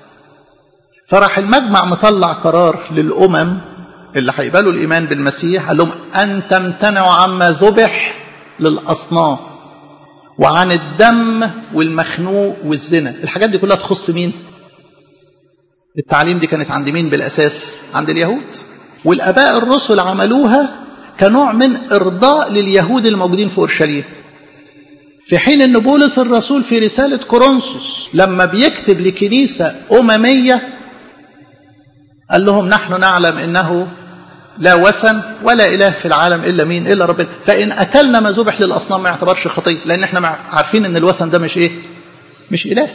A: فراح المجمع مطلع قرار للامم اللي هيقبلوا الايمان بالمسيح قال لهم ان تمتنعوا عما ذبح للاصنام وعن الدم والمخنوق والزنا الحاجات دي كلها تخص مين التعليم دي كانت عند مين بالأساس عند اليهود والآباء الرسل عملوها كنوع من إرضاء لليهود الموجودين في أورشليم في حين أن بولس الرسول في رسالة كورنثوس لما بيكتب لكنيسة أممية قال لهم نحن نعلم أنه لا وثن ولا إله في العالم إلا مين إلا ربنا فإن أكلنا ما ذبح للأصنام ما يعتبرش خطية لأن احنا عارفين أن الوثن ده مش إيه مش إله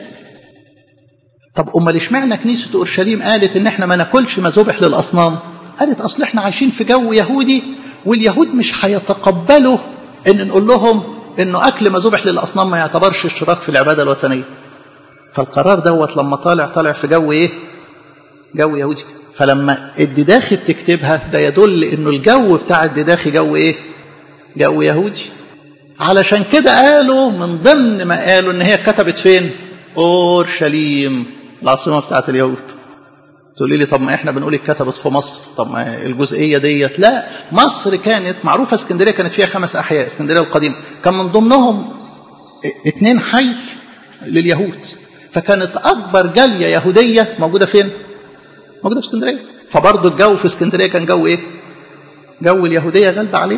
A: طب أمال اشمعنى كنيسة أورشليم قالت إن احنا ما ناكلش ما ذبح للأصنام قالت أصل احنا عايشين في جو يهودي واليهود مش هيتقبلوا إن نقول لهم إنه أكل ما ذبح للأصنام ما يعتبرش اشتراك في العبادة الوثنية فالقرار دوت لما طالع طالع في جو إيه جو يهودي فلما الدداخي بتكتبها ده يدل انه الجو بتاع الدداخي جو ايه جو يهودي علشان كده قالوا من ضمن ما قالوا ان هي كتبت فين اورشليم العاصمه بتاعت اليهود تقولي لي طب ما احنا بنقول اتكتبت في مصر طب ما الجزئيه ديت لا مصر كانت معروفه اسكندريه كانت فيها خمس احياء اسكندريه القديمه كان من ضمنهم اتنين حي لليهود فكانت اكبر جاليه يهوديه موجوده فين موجوده في اسكندريه فبرضه الجو في اسكندريه كان جو ايه جو اليهوديه غالبه عليه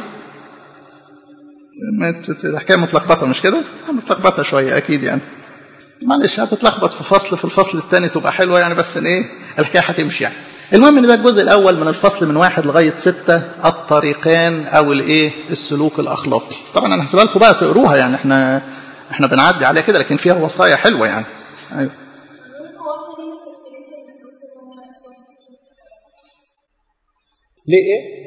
A: الحكايه متلخبطه مش كده متلخبطه شويه اكيد يعني معلش هتتلخبط في فصل في الفصل الثاني تبقى حلوه يعني بس ان ايه الحكايه هتمشي يعني المهم ان ده الجزء الاول من الفصل من واحد لغايه سته الطريقان او الايه السلوك الاخلاقي طبعا انا هسيبها لكم بقى تقروها يعني احنا احنا بنعدي عليها كده لكن فيها وصايا حلوه يعني ايوه ليه ايه؟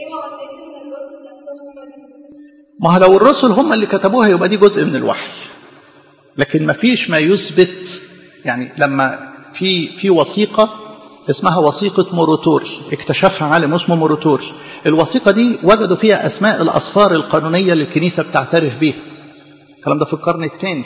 A: ما هو لو الرسل هم اللي كتبوها يبقى دي جزء من الوحي لكن ما فيش ما يثبت يعني لما في في وثيقه اسمها وثيقه موروتوري اكتشفها عالم اسمه موروتوري الوثيقه دي وجدوا فيها اسماء الاصفار القانونيه اللي الكنيسه بتعترف بيها الكلام ده في القرن الثاني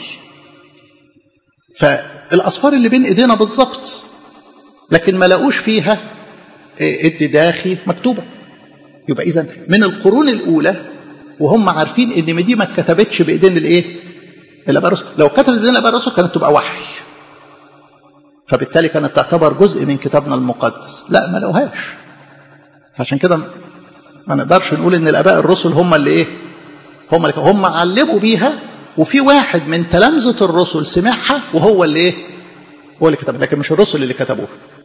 A: فالاصفار اللي بين ايدينا بالظبط لكن ما لقوش فيها الدداخي مكتوبه يبقى اذا من القرون الاولى وهم عارفين ان دي ما اتكتبتش بايدين الايه الاباء الرسل لو كتبت بايدين الاباء الرسل كانت تبقى وحي فبالتالي كانت تعتبر جزء من كتابنا المقدس لا ما لقوهاش عشان كده ما نقدرش نقول ان الاباء الرسل هم اللي ايه هم اللي هم علموا بيها وفي واحد من تلامذه الرسل سمعها وهو اللي ايه هو اللي كتبها لكن مش الرسل اللي كتبوها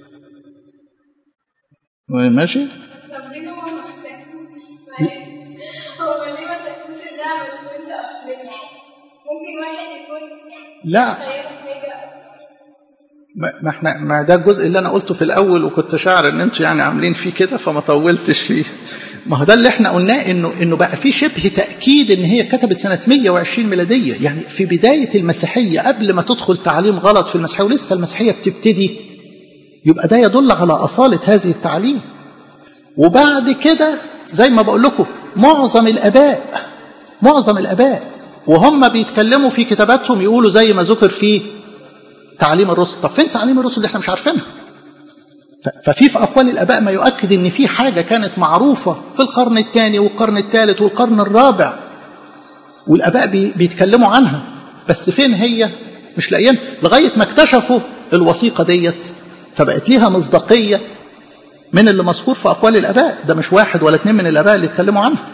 A: ماشي
B: طب ليه هو ما شافوش هو ليه ما شافوش ده والفلوس أفلام ممكن واحد يكون
A: لا
B: خيال حاجة
A: ما ما احنا ما ده الجزء اللي انا قلته في الاول وكنت شاعر ان انتوا يعني عاملين فيه كده فما طولتش فيه ما هو ده اللي احنا قلناه انه انه بقى في شبه تاكيد ان هي كتبت سنه 120 ميلاديه يعني في بدايه المسيحيه قبل ما تدخل تعليم غلط في المسيحيه ولسه المسيحيه بتبتدي يبقى ده يدل على اصاله هذه التعليم وبعد كده زي ما بقول لكم معظم الاباء معظم الاباء وهم بيتكلموا في كتاباتهم يقولوا زي ما ذكر في تعليم الرسل طب فين تعليم الرسل اللي احنا مش عارفينها ف- ففي في اقوال الاباء ما يؤكد ان في حاجه كانت معروفه في القرن الثاني والقرن الثالث والقرن الرابع والاباء بي- بيتكلموا عنها بس فين هي مش لاقيين لغايه ما اكتشفوا الوثيقه ديت فبقت ليها مصداقيه من اللي مذكور في اقوال الاباء ده مش واحد ولا اثنين من الاباء اللي اتكلموا عنها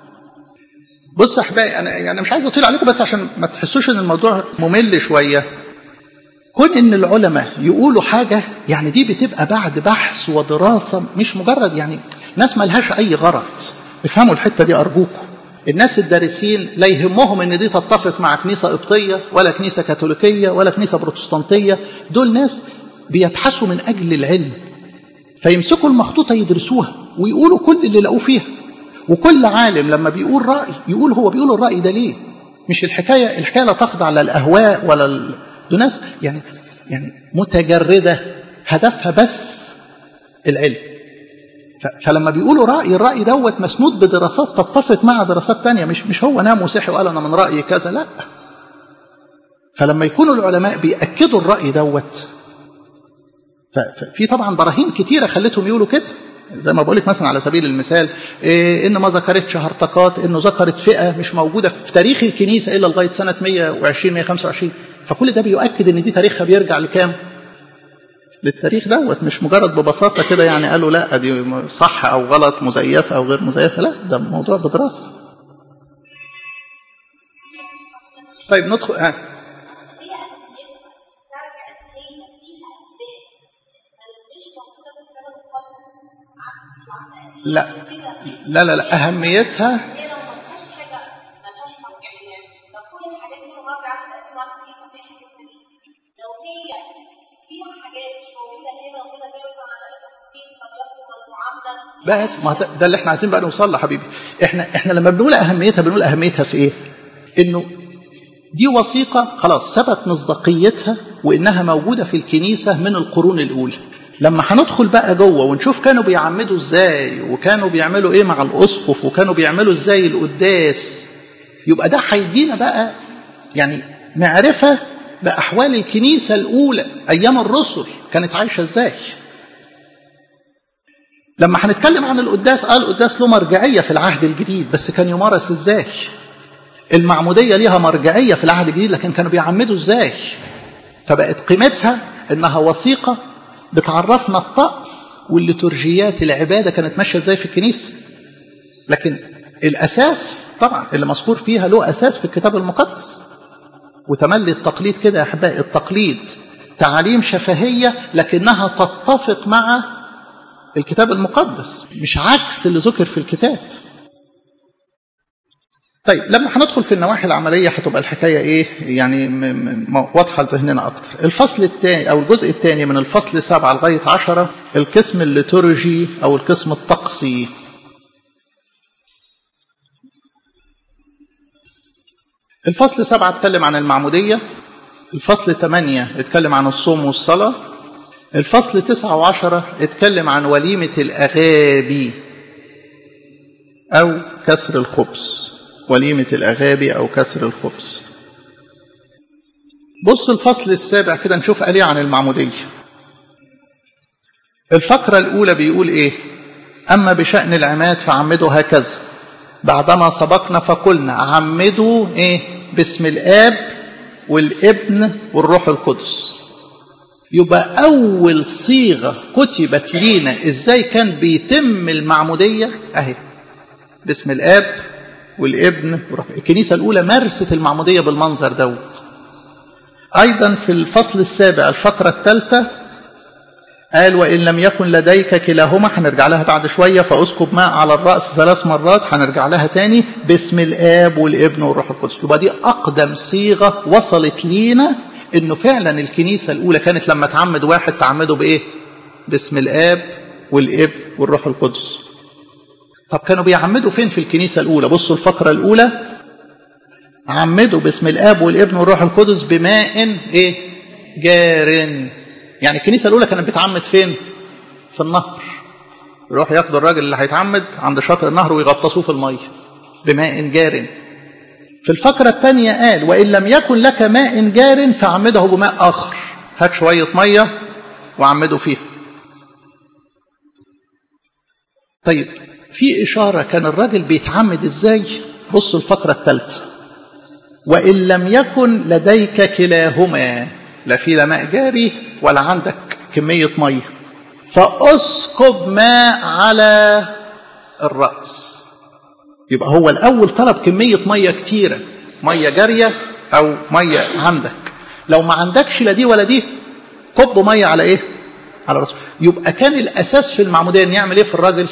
A: بص يا احبائي انا يعني مش عايز اطيل عليكم بس عشان ما تحسوش ان الموضوع ممل شويه كون ان العلماء يقولوا حاجه يعني دي بتبقى بعد بحث ودراسه مش مجرد يعني ناس ملهاش اي غرض افهموا الحته دي ارجوكم الناس الدارسين لا يهمهم ان دي تتفق مع كنيسه قبطيه ولا كنيسه كاثوليكيه ولا كنيسه بروتستانتيه دول ناس بيبحثوا من اجل العلم فيمسكوا المخطوطه يدرسوها ويقولوا كل اللي لقوه فيها وكل عالم لما بيقول راي يقول هو بيقول الراي ده ليه مش الحكايه الحكايه لا تخضع لا الاهواء ولا ال... دول ناس يعني يعني متجرده هدفها بس العلم ف- فلما بيقولوا راي الراي دوت مسنود بدراسات تتفق مع دراسات تانية مش مش هو نام وصحي وقال انا من رايي كذا لا فلما يكونوا العلماء بيأكدوا الرأي دوت ف- ففي طبعا براهين كتيرة خلتهم يقولوا كده زي ما بقول لك مثلا على سبيل المثال إيه ان ما ذكرتش هرطقات انه ذكرت فئه مش موجوده في تاريخ الكنيسه الا لغايه سنه 120 125 فكل ده بيؤكد ان دي تاريخها بيرجع لكام؟ للتاريخ دوت مش مجرد ببساطه كده يعني قالوا لا دي صح او غلط مزيفه او غير مزيفه لا ده موضوع بدراسه. طيب ندخل آه.
B: هي أهميتها ترجع إن هي فيها أجزاء مش موجودة في الكتاب المقدس عن عن أهمية
A: لا
B: كده
A: لا لا لا اهميتها
B: هي لو ما فيهاش حاجة ما لهاش مرجعيات لو كل الحاجات دي مرجع في الأسماء دي ما فيش حاجة تانية لو هي فيها حاجات مش موجودة هنا وهنا بيرسم على التفاصيل قد يصل المعاملة
A: بس ما ده, ده اللي احنا عايزين بقى نوصل له حبيبي احنا احنا لما بنقول اهميتها بنقول اهميتها في ايه انه دي وثيقة خلاص ثبت مصداقيتها وإنها موجودة في الكنيسة من القرون الأولى لما هندخل بقى جوه ونشوف كانوا بيعمدوا ازاي وكانوا بيعملوا ايه مع الاسقف وكانوا بيعملوا ازاي القداس يبقى ده هيدينا بقى يعني معرفة بأحوال الكنيسة الأولى أيام الرسل كانت عايشة إزاي لما هنتكلم عن القداس قال القداس له مرجعية في العهد الجديد بس كان يمارس إزاي المعمودية ليها مرجعية في العهد الجديد لكن كانوا بيعمدوا إزاي فبقت قيمتها إنها وثيقة بتعرفنا الطقس والليتورجيات العبادة كانت ماشية إزاي في الكنيسة لكن الأساس طبعا اللي مذكور فيها له أساس في الكتاب المقدس وتملي التقليد كده يا أحبائي التقليد تعاليم شفهية لكنها تتفق مع الكتاب المقدس مش عكس اللي ذكر في الكتاب طيب لما هندخل في النواحي العملية هتبقى الحكاية إيه يعني واضحة لذهننا أكتر الفصل الثاني أو الجزء الثاني من الفصل سبعة لغاية عشرة القسم الليتورجي أو القسم الطقسي الفصل سبعة اتكلم عن المعمودية الفصل ثمانية اتكلم عن الصوم والصلاة الفصل تسعة وعشرة اتكلم عن وليمة الأغابي أو كسر الخبز وليمة الأغابي أو كسر الخبز بص الفصل السابع كده نشوف قال عن المعمودية الفقرة الأولى بيقول إيه أما بشأن العماد فعمدوا هكذا بعدما سبقنا فقلنا عمدوا إيه باسم الآب والابن والروح القدس يبقى أول صيغة كتبت لينا إزاي كان بيتم المعمودية أهي باسم الآب والابن والروح الكنيسة الأولى مارست المعمودية بالمنظر دوت أيضا في الفصل السابع الفقرة الثالثة قال وإن لم يكن لديك كلاهما هنرجع لها بعد شوية فأسكب ماء على الرأس ثلاث مرات هنرجع لها تاني باسم الآب والابن والروح القدس يبقى دي أقدم صيغة وصلت لينا إنه فعلا الكنيسة الأولى كانت لما تعمد واحد تعمده بإيه؟ باسم الآب والابن والروح القدس طب كانوا بيعمدوا فين في الكنيسة الأولى بصوا الفقرة الأولى عمدوا باسم الآب والابن والروح القدس بماء إيه جار يعني الكنيسة الأولى كانت بتعمد فين في النهر يروح ياخدوا الراجل اللي هيتعمد عند شاطئ النهر ويغطسوه في المية بماء جار في الفقرة الثانية قال وإن لم يكن لك ماء جار فعمده بماء آخر هات شوية مية وعمده فيها طيب في إشارة كان الراجل بيتعمد إزاي بصوا الفقرة الثالثة وإن لم يكن لديك كلاهما لا في لا ماء جاري ولا عندك كمية مية فأسكب ماء على الرأس يبقى هو الأول طلب كمية مية كتيرة مية جارية أو مية عندك لو ما عندكش لا دي ولا دي كب مية على إيه على رأسه يبقى كان الأساس في المعمودية إن يعمل إيه في الراجل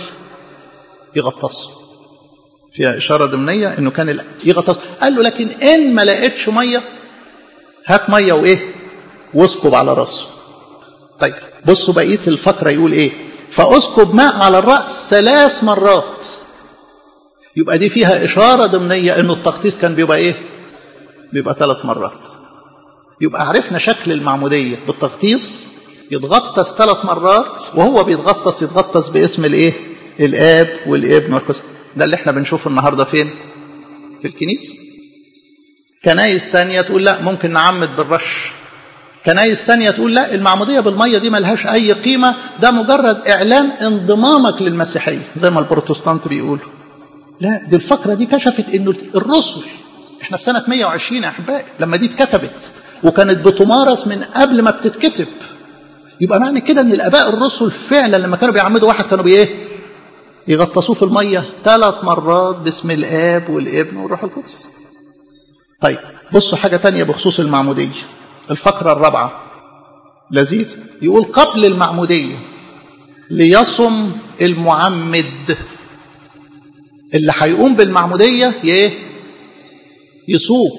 A: يغطسه فيها إشارة ضمنية إنه كان يغطس قال له لكن إن ما لقيتش مية هات مية وإيه واسكب على راسه طيب بصوا بقية الفقرة يقول إيه فأسكب ماء على الرأس ثلاث مرات يبقى دي فيها إشارة ضمنية إنه التغطيس كان بيبقى إيه بيبقى ثلاث مرات يبقى عرفنا شكل المعمودية بالتغطيس يتغطس ثلاث مرات وهو بيتغطس يتغطس باسم الإيه الآب والابن والقدس ده اللي احنا بنشوفه النهارده فين في الكنيسة كنايس تانية تقول لا ممكن نعمد بالرش كنايس تانية تقول لا المعمودية بالمية دي ملهاش أي قيمة ده مجرد إعلان انضمامك للمسيحية زي ما البروتستانت بيقولوا لا دي الفقرة دي كشفت إنه الرسل احنا في سنة 120 يا أحبائي لما دي اتكتبت وكانت بتمارس من قبل ما بتتكتب يبقى معنى كده ان الاباء الرسل فعلا لما كانوا بيعمدوا واحد كانوا بايه يغطسوه في الميه ثلاث مرات باسم الاب والابن والروح القدس طيب بصوا حاجه تانية بخصوص المعموديه الفقره الرابعه لذيذ يقول قبل المعموديه ليصم المعمد اللي هيقوم بالمعموديه ايه يصوم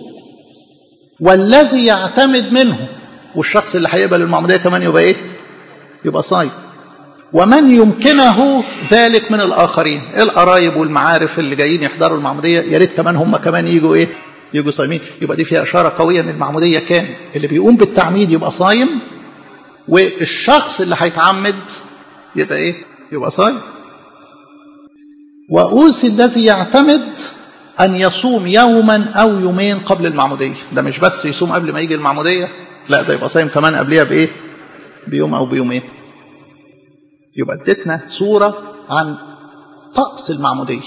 A: والذي يعتمد منه والشخص اللي هيقبل المعموديه كمان يبقى ايه يبقى صايم ومن يمكنه ذلك من الاخرين القرايب والمعارف اللي جايين يحضروا المعموديه يا ريت كمان هم كمان يجوا ايه يجوا صايمين يبقى دي فيها اشاره قويه ان المعموديه كان اللي بيقوم بالتعميد يبقى صايم والشخص اللي هيتعمد يبقى ايه يبقى صايم وأوصي الذي يعتمد أن يصوم يوما أو يومين قبل المعمودية ده مش بس يصوم قبل ما يجي المعمودية لا ده يبقى صايم كمان قبلها بإيه بيوم أو بيومين يبقى اديتنا صورة عن طقس المعمودية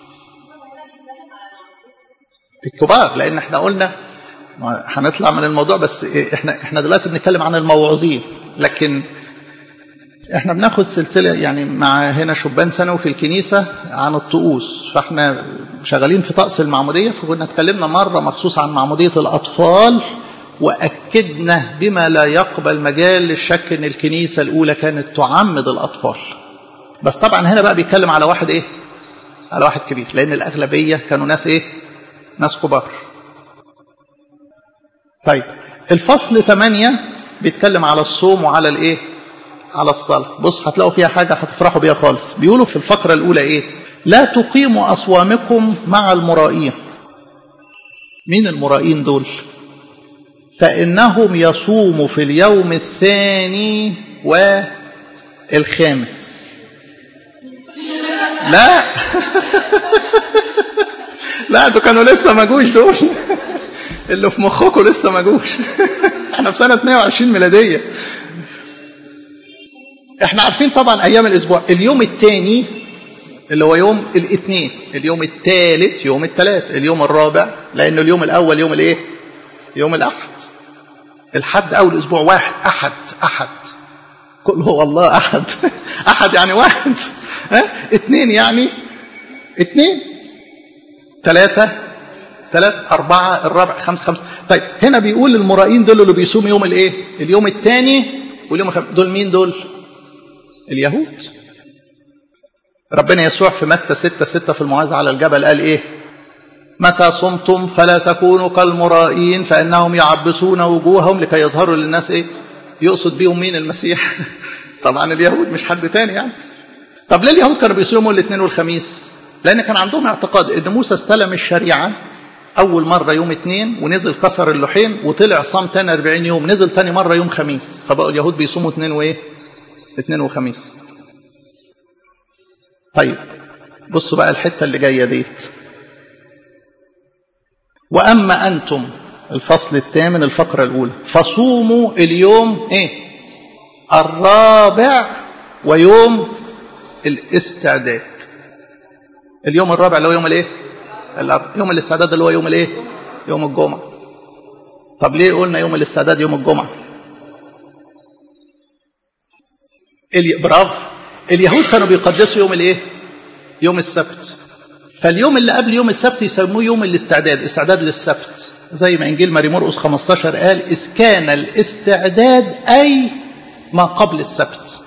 A: الكبار لأن احنا قلنا هنطلع من الموضوع بس احنا احنا دلوقتي بنتكلم عن الموعوظين لكن احنا بناخد سلسله يعني مع هنا شبان ثانوي في الكنيسه عن الطقوس فاحنا شغالين في طقس المعموديه فكنا اتكلمنا مره مخصوص عن معموديه الاطفال واكدنا بما لا يقبل مجال للشك ان الكنيسه الاولى كانت تعمد الاطفال بس طبعا هنا بقى بيتكلم على واحد ايه على واحد كبير لان الاغلبيه كانوا ناس ايه ناس كبار طيب الفصل 8 بيتكلم على الصوم وعلى الايه على الصلاة بص هتلاقوا فيها حاجة هتفرحوا بيها خالص بيقولوا في الفقرة الأولى إيه لا تقيموا أصوامكم مع المرائين مين المرائين دول فإنهم يصوموا في اليوم الثاني والخامس لا لا دول كانوا لسه ما جوش دول اللي في مخكم لسه ما جوش احنا في سنة 120 ميلادية احنا عارفين طبعا ايام الاسبوع اليوم الثاني اللي هو يوم الاثنين اليوم الثالث يوم الثلاث اليوم الرابع لان اليوم الاول يوم الايه يوم الاحد الحد اول اسبوع واحد احد احد قل هو الله احد احد يعني واحد ها اثنين يعني اثنين ثلاثة ثلاثة أربعة الرابع خمسة خمسة طيب هنا بيقول المرائين دول اللي بيصوم يوم الإيه؟ اليوم الثاني واليوم الخامس دول مين دول؟ اليهود ربنا يسوع في متى ستة ستة في المعاذ على الجبل قال إيه متى صمتم فلا تكونوا كالمرائين فإنهم يعبسون وجوههم لكي يظهروا للناس إيه يقصد بيهم مين المسيح طبعا اليهود مش حد تاني يعني طب ليه اليهود كانوا بيصوموا الاثنين والخميس لأن كان عندهم اعتقاد إن موسى استلم الشريعة أول مرة يوم اثنين ونزل كسر اللوحين وطلع صام تاني 40 يوم نزل تاني مرة يوم خميس فبقوا اليهود بيصوموا اثنين وإيه اثنين وخميس طيب بصوا بقى الحتة اللي جاية ديت وأما أنتم الفصل الثامن الفقرة الأولى فصوموا اليوم إيه الرابع ويوم الاستعداد اليوم الرابع اللي هو يوم الايه يوم الاستعداد اللي هو يوم الايه يوم الجمعة طب ليه قلنا يوم الاستعداد يوم الجمعة الي... برافو اليهود كانوا بيقدسوا يوم الايه يوم السبت فاليوم اللي قبل يوم السبت يسموه يوم الاستعداد استعداد للسبت زي ما انجيل ماري مرقس 15 قال اذ كان الاستعداد اي ما قبل السبت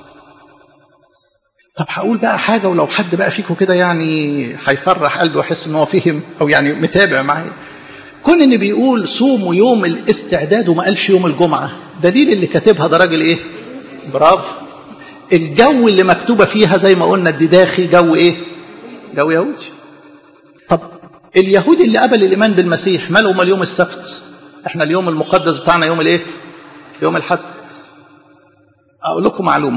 A: طب هقول بقى حاجه ولو حد بقى فيكم كده يعني هيفرح قلبه ويحس ان هو فهم او يعني متابع معايا كون ان بيقول صوموا يوم الاستعداد وما قالش يوم الجمعه دليل اللي كاتبها ده راجل ايه برافو الجو اللي مكتوبه فيها زي ما قلنا الدداخي جو ايه جو يهودي طب اليهود اللي قبل الايمان بالمسيح مالهم اليوم السبت احنا اليوم المقدس بتاعنا يوم الايه يوم الحد اقول لكم معلومه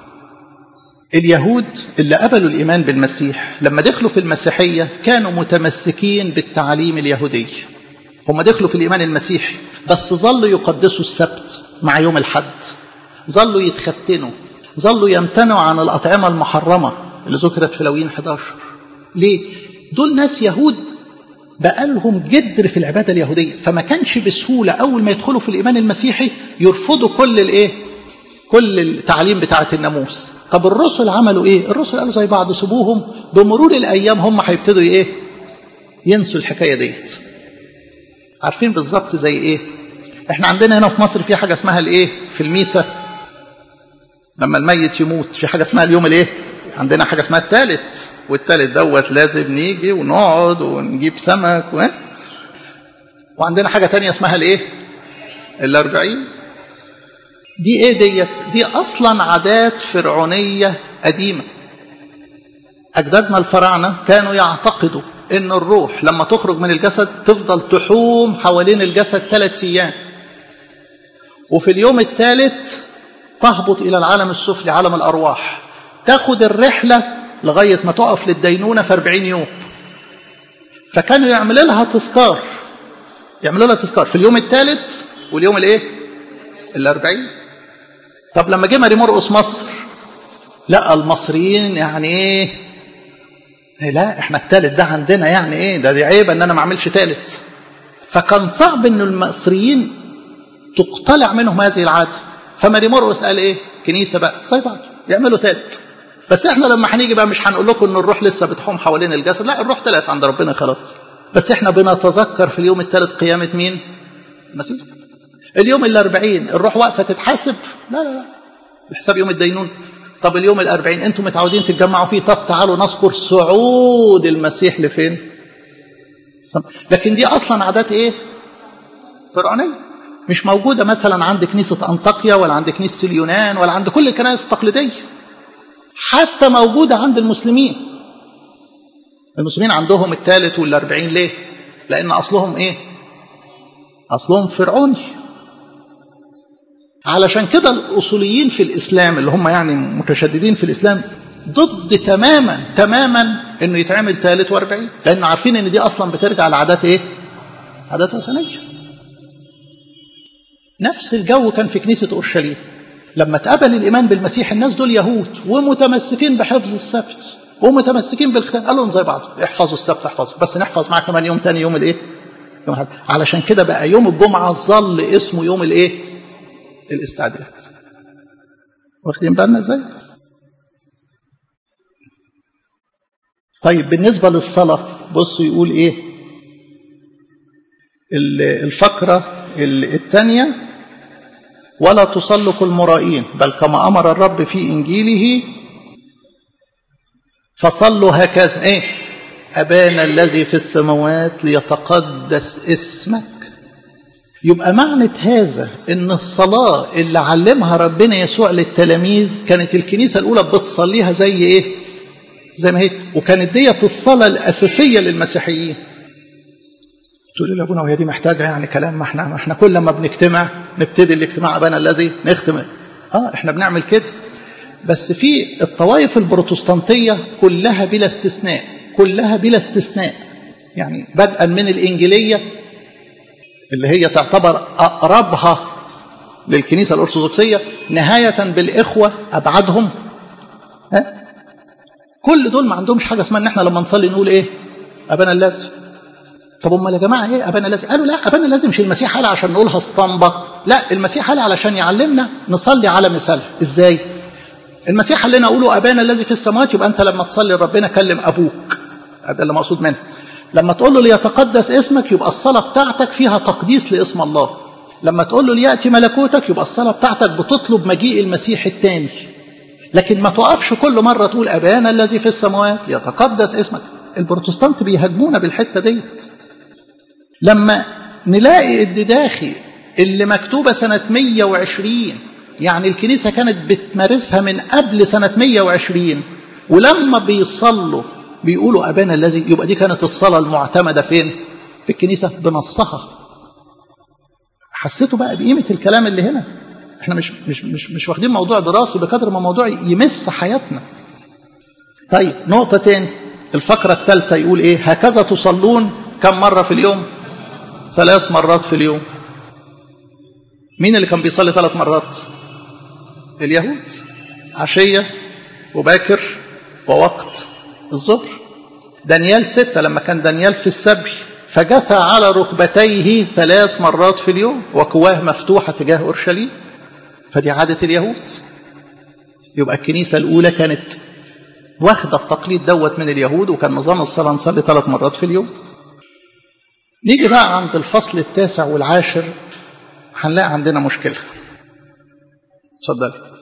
A: اليهود اللي قبلوا الايمان بالمسيح لما دخلوا في المسيحيه كانوا متمسكين بالتعاليم اليهوديه هم دخلوا في الايمان المسيحي بس ظلوا يقدسوا السبت مع يوم الحد ظلوا يتختنوا ظلوا يمتنعوا عن الأطعمة المحرمة اللي ذكرت في لوين 11 ليه؟ دول ناس يهود بقالهم جدر في العبادة اليهودية فما كانش بسهولة أول ما يدخلوا في الإيمان المسيحي يرفضوا كل الإيه؟ كل التعليم بتاعة الناموس طب الرسل عملوا إيه؟ الرسل قالوا زي بعض سيبوهم بمرور الأيام هم هيبتدوا إيه؟ ينسوا الحكاية ديت عارفين بالظبط زي إيه؟ احنا عندنا هنا في مصر في حاجة اسمها الإيه؟ في الميتة لما الميت يموت في حاجه اسمها اليوم الايه عندنا حاجه اسمها الثالث والثالث دوت لازم نيجي ونقعد ونجيب سمك و... وعندنا حاجه تانية اسمها الايه الاربعين دي ايه ديت دي اصلا عادات فرعونيه قديمه اجدادنا الفراعنه كانوا يعتقدوا ان الروح لما تخرج من الجسد تفضل تحوم حوالين الجسد ثلاث ايام وفي اليوم الثالث تهبط إلى العالم السفلي عالم الأرواح تاخد الرحلة لغاية ما تقف للدينونة في 40 يوم فكانوا يعملوا لها تذكار يعملوا لها تذكار في اليوم الثالث واليوم الايه الأربعين طب لما جه ماري مرقس مصر لا المصريين يعني ايه لا احنا الثالث ده عندنا يعني ايه ده دي عيبه ان انا ما اعملش ثالث فكان صعب ان المصريين تقتلع منهم هذه العاده فماري مرقس قال ايه كنيسه بقى زي بعض يعملوا ثالث بس احنا لما هنيجي بقى مش هنقول لكم ان الروح لسه بتحوم حوالين الجسد لا الروح طلعت عند ربنا خلاص بس احنا بنتذكر في اليوم الثالث قيامه مين المسيح اليوم الأربعين الروح واقفة تتحاسب لا لا لا بحساب يوم الدينون طب اليوم الأربعين أنتم متعودين تتجمعوا فيه طب تعالوا نذكر صعود المسيح لفين لكن دي أصلا عادات إيه فرعونية مش موجودة مثلا عند كنيسة أنطاكيا ولا عند كنيسة اليونان ولا عند كل الكنائس التقليدية حتى موجودة عند المسلمين المسلمين عندهم الثالث والأربعين ليه لأن أصلهم إيه أصلهم فرعوني علشان كده الأصوليين في الإسلام اللي هم يعني متشددين في الإسلام ضد تماما تماما انه يتعمل ثالث واربعين لانه عارفين ان دي اصلا بترجع لعادات ايه عادات وثنيه نفس الجو كان في كنيسه اورشليم لما اتقبل الايمان بالمسيح الناس دول يهود ومتمسكين بحفظ السبت ومتمسكين بالختان قال لهم زي بعض احفظوا السبت احفظوا بس نحفظ معاه كمان يوم تاني يوم الايه يوم حد. علشان كده بقى يوم الجمعه ظل اسمه يوم الايه الاستعداد واخدين بالنا ازاي طيب بالنسبة للصلاة بصوا يقول ايه الفقرة الثانية ولا تصلوا كالمرائين بل كما أمر الرب في إنجيله فصلوا هكذا ايه أبانا الذي في السماوات ليتقدس اسمك يبقى معنى هذا ان الصلاة اللي علمها ربنا يسوع للتلاميذ كانت الكنيسة الأولى بتصليها زي ايه زي ما هي وكانت ديت الصلاة الأساسية للمسيحيين تقول لي ابونا وهي دي محتاجة يعني كلام ما احنا ما احنا كل ما بنجتمع نبتدي الاجتماع أبانا الذي نختم اه احنا بنعمل كده بس في الطوائف البروتستانتية كلها بلا استثناء كلها بلا استثناء يعني بدءا من الإنجيلية اللي هي تعتبر أقربها للكنيسة الأرثوذكسية نهاية بالإخوة أبعدهم ها؟ كل دول ما عندهمش حاجة اسمها إن إحنا لما نصلي نقول إيه أبانا الذي طب امال يا جماعه ايه ابانا الذي قالوا لا ابانا الذي مش المسيح قال عشان نقولها اسطمبه لا المسيح قال علشان يعلمنا نصلي على مثال ازاي المسيح قال لنا قولوا ابانا الذي في السماوات يبقى انت لما تصلي ربنا كلم ابوك هذا اللي مقصود منه لما تقول له ليتقدس اسمك يبقى الصلاه بتاعتك فيها تقديس لاسم الله لما تقول له لياتي ملكوتك يبقى الصلاه بتاعتك بتطلب مجيء المسيح الثاني لكن ما توقفش كل مره تقول ابانا الذي في السماوات ليتقدس اسمك البروتستانت بيهاجمونا بالحته ديت لما نلاقي الدداخي اللي مكتوبة سنة 120 يعني الكنيسة كانت بتمارسها من قبل سنة 120 ولما بيصلوا بيقولوا أبانا الذي يبقى دي كانت الصلاة المعتمدة فين؟ في الكنيسة بنصها حسيتوا بقى بقيمة الكلام اللي هنا احنا مش مش مش مش واخدين موضوع دراسي بقدر ما موضوع يمس حياتنا طيب نقطة تاني الفقرة الثالثة يقول ايه هكذا تصلون كم مرة في اليوم ثلاث مرات في اليوم مين اللي كان بيصلي ثلاث مرات اليهود عشية وباكر ووقت الظهر دانيال ستة لما كان دانيال في السبي فجثى على ركبتيه ثلاث مرات في اليوم وكواه مفتوحة تجاه أورشليم فدي عادة اليهود يبقى الكنيسة الأولى كانت واخدة التقليد دوت من اليهود وكان نظام الصلاة نصلي ثلاث مرات في اليوم نيجي بقى عند الفصل التاسع والعاشر هنلاقي عندنا مشكلة اتفضلي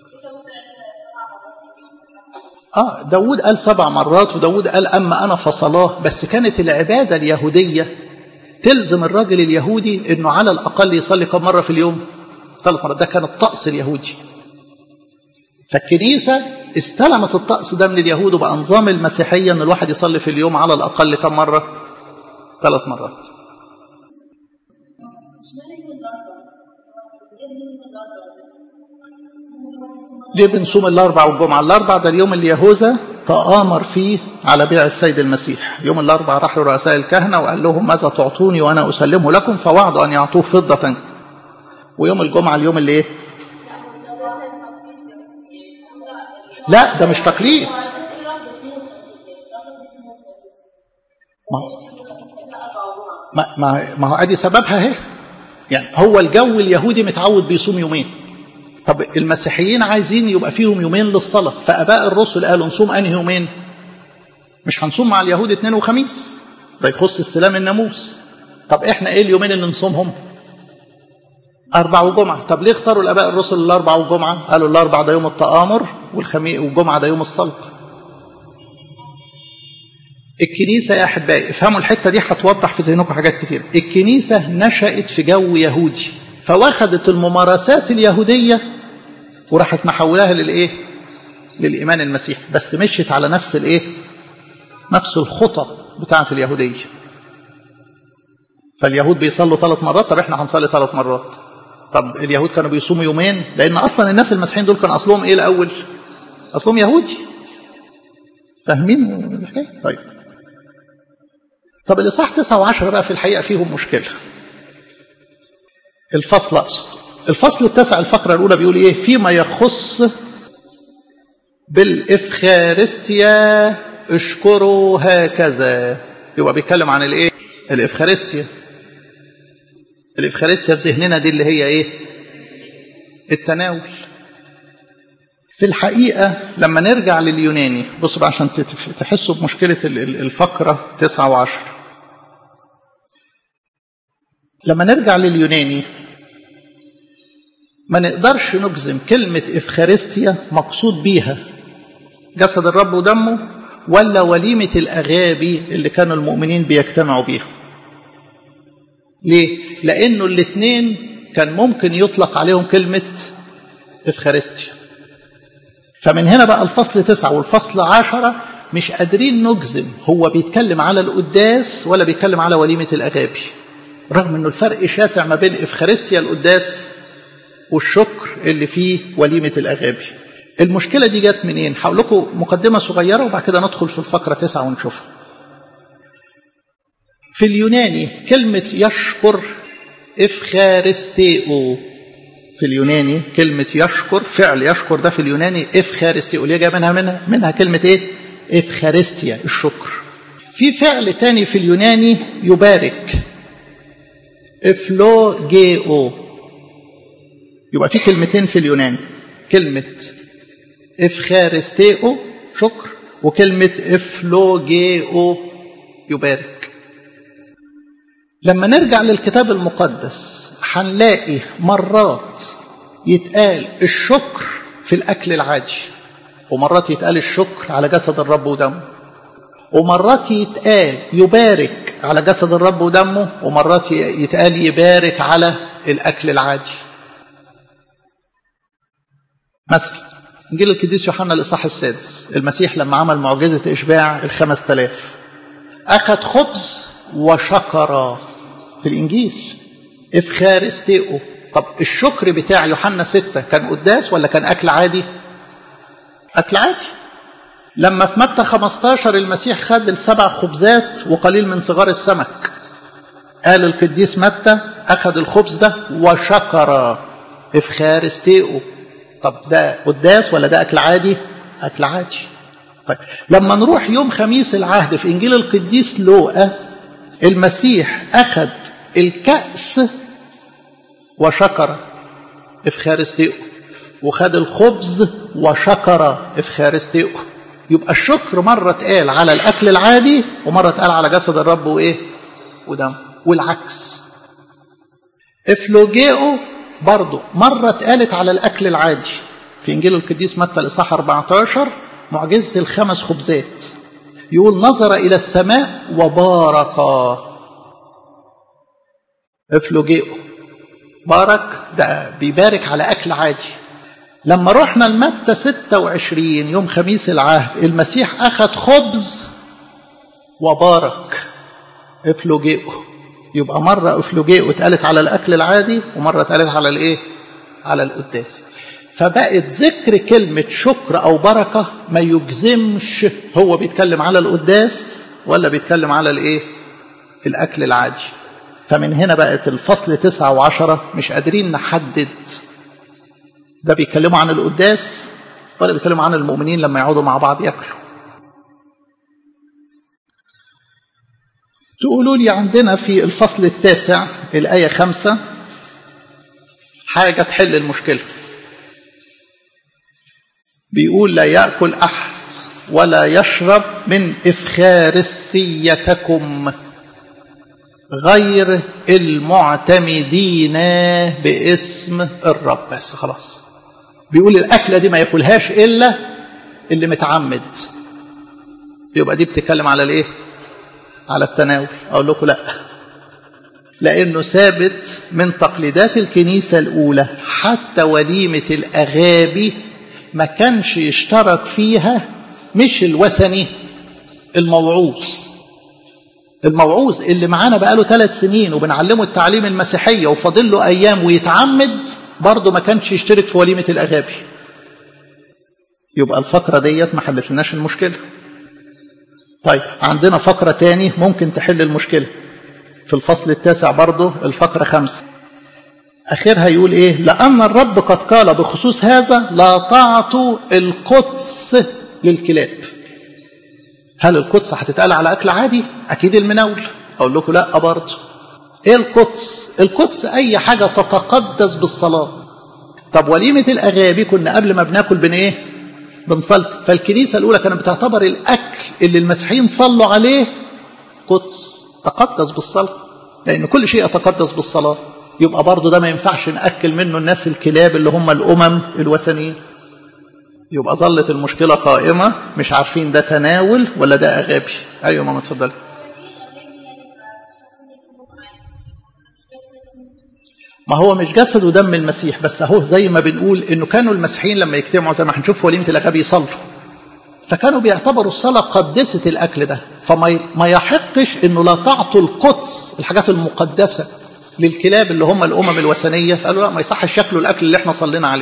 A: اه داود قال سبع مرات وداود قال أما أنا فصلاه بس كانت العبادة اليهودية تلزم الراجل اليهودي أنه على الأقل يصلي كم مرة في اليوم ثلاث مرات ده كان الطقس اليهودي فالكنيسة استلمت الطقس ده من اليهود وبقى نظام المسيحية أن الواحد يصلي في اليوم على الأقل كم مرة ثلاث مرات ليه بنصوم الاربع والجمعه الاربع ده اليوم اللي يهوذا تآمر فيه على بيع السيد المسيح يوم الأربعاء راح لرؤساء الكهنة وقال لهم ماذا تعطوني وأنا أسلمه لكم فوعدوا أن يعطوه فضة ويوم الجمعة اليوم اللي إيه؟ لا ده مش تقليد ما, ما, ما هو ادي سببها اهي يعني هو الجو اليهودي متعود بيصوم يومين طب المسيحيين عايزين يبقى فيهم يومين للصلاة فأباء الرسل قالوا نصوم أنهي يومين مش هنصوم مع اليهود اثنين وخميس ده يخص استلام الناموس طب احنا ايه اليومين اللي نصومهم أربع وجمعة طب ليه اختاروا الآباء الرسل الأربع وجمعة قالوا الأربع ده يوم التآمر والخميس والجمعة ده يوم الصلق الكنيسة يا أحبائي افهموا الحتة دي هتوضح في ذهنكم حاجات كتير الكنيسة نشأت في جو يهودي فواخدت الممارسات اليهودية وراحت محولها للإيه للإيمان المسيحي بس مشيت على نفس الإيه نفس الخطى بتاعة اليهودية فاليهود بيصلوا ثلاث مرات طب احنا هنصلي ثلاث مرات طب اليهود كانوا بيصوموا يومين لأن أصلا الناس المسيحيين دول كان أصلهم إيه الأول أصلهم يهودي فاهمين الحكاية طيب طب الإصحاح 9 و10 بقى في الحقيقة فيهم مشكلة الفصل أقصد الفصل التاسع الفقرة الأولى بيقول إيه فيما يخص بالإفخارستيا اشكروا هكذا يبقى بيتكلم عن الإيه الإفخارستيا الإفخارستيا في ذهننا دي اللي هي إيه التناول في الحقيقة لما نرجع لليوناني بصوا بقى عشان تحسوا بمشكلة الفقرة تسعة وعشر لما نرجع لليوناني ما نقدرش نجزم كلمة إفخارستيا مقصود بيها جسد الرب ودمه ولا وليمة الأغابي اللي كانوا المؤمنين بيجتمعوا بيها ليه؟ لأنه الاثنين كان ممكن يطلق عليهم كلمة إفخارستيا فمن هنا بقى الفصل تسعة والفصل عشرة مش قادرين نجزم هو بيتكلم على القداس ولا بيتكلم على وليمة الأغابي رغم أنه الفرق شاسع ما بين إفخارستيا القداس والشكر اللي فيه وليمة الأغابي المشكلة دي جت منين هقول لكم مقدمة صغيرة وبعد كده ندخل في الفقرة تسعة ونشوفها في اليوناني كلمة يشكر إفخارستيو في اليوناني كلمة يشكر فعل يشكر ده في اليوناني إفخارستيو اللي جاء منها منها منها كلمة إيه؟ إفخارستيا الشكر في فعل تاني في اليوناني يبارك إفلوجيو يبقى في كلمتين في اليوناني كلمة إفخارستيو شكر وكلمة إفلوجيو يبارك لما نرجع للكتاب المقدس هنلاقي مرات يتقال الشكر في الأكل العادي ومرات يتقال الشكر على جسد الرب ودمه ومرات يتقال يبارك على جسد الرب ودمه ومرات يتقال يبارك على الأكل العادي مثلا إنجيل القديس يوحنا الإصحاح السادس المسيح لما عمل معجزة إشباع الخمس تلاف أخذ خبز وشكر في الإنجيل إفخارستيو طب الشكر بتاع يوحنا ستة كان قداس ولا كان أكل عادي أكل عادي لما في متى 15 المسيح خد السبع خبزات وقليل من صغار السمك قال القديس متى أخذ الخبز ده وشكر إفخارستيو طب ده قداس ولا ده أكل عادي أكل عادي طيب لما نروح يوم خميس العهد في إنجيل القديس لوقا المسيح أخذ الكأس وشكر إفخارستيو وخد الخبز وشكر إفخارستيو يبقى الشكر مرة اتقال على الأكل العادي ومرة اتقال على جسد الرب وإيه ودم والعكس إفلوجيو برضه مرة اتقالت على الأكل العادي في إنجيل القديس متى الإصحاح 14 معجزة الخمس خبزات يقول نظر إلى السماء وبارك افلوجيو بارك ده بيبارك على أكل عادي لما رحنا لمتى 26 يوم خميس العهد المسيح أخذ خبز وبارك افلوجيو يبقى مرة افلوجيو اتقالت على الأكل العادي ومرة اتقالت على الإيه؟ على القداس فبقت ذكر كلمة شكر أو بركة ما يجزمش هو بيتكلم على القداس ولا بيتكلم على الإيه؟ الأكل العادي فمن هنا بقت الفصل تسعة وعشرة مش قادرين نحدد ده بيتكلموا عن القداس ولا بيتكلموا عن المؤمنين لما يقعدوا مع بعض ياكلوا تقولوا لي عندنا في الفصل التاسع الآية خمسة حاجة تحل المشكلة بيقول لا يأكل أحد ولا يشرب من إفخارستيتكم غير المعتمدين باسم الرب بس خلاص بيقول الأكلة دي ما ياكلهاش إلا اللي متعمد يبقى دي بتتكلم على الإيه على التناول أقول لكم لا لأنه ثابت من تقليدات الكنيسة الأولى حتى وليمة الأغابي ما كانش يشترك فيها مش الوثني الموعوظ الموعوظ اللي معانا بقاله ثلاث سنين وبنعلمه التعليم المسيحية وفاضل له أيام ويتعمد برضه ما كانش يشترك في وليمة الأغابي يبقى الفقرة ديت ما حلتلناش المشكلة طيب عندنا فقرة تاني ممكن تحل المشكلة في الفصل التاسع برضه الفقرة خمسة آخرها يقول إيه لأن الرب قد قال بخصوص هذا لا تعطوا القدس للكلاب هل القدس هتتقال على أكل عادي أكيد المناول أقول لكم لا برضه إيه القدس القدس أي حاجة تتقدس بالصلاة طب وليمة الأغابي كنا قبل ما بناكل بن إيه بنصلي فالكنيسة الأولى كانت بتعتبر الأكل اللي المسيحيين صلوا عليه قدس تقدس بالصلاة لأن كل شيء يتقدس بالصلاة يبقى برضه ده ما ينفعش نأكل منه الناس الكلاب اللي هم الأمم الوثنيين يبقى ظلت المشكلة قائمة مش عارفين ده تناول ولا ده أغابي أيوة ماما اتفضلي ما هو مش جسد ودم المسيح بس اهو زي ما بنقول انه كانوا المسيحيين لما يجتمعوا زي ما هنشوف في وليمه الاغابي يصلوا فكانوا بيعتبروا الصلاه قدست الاكل ده فما ما يحقش انه لا تعطوا القدس الحاجات المقدسه للكلاب اللي هم الامم الوثنيه فقالوا لا ما يصحش ياكلوا الاكل اللي احنا صلينا عليه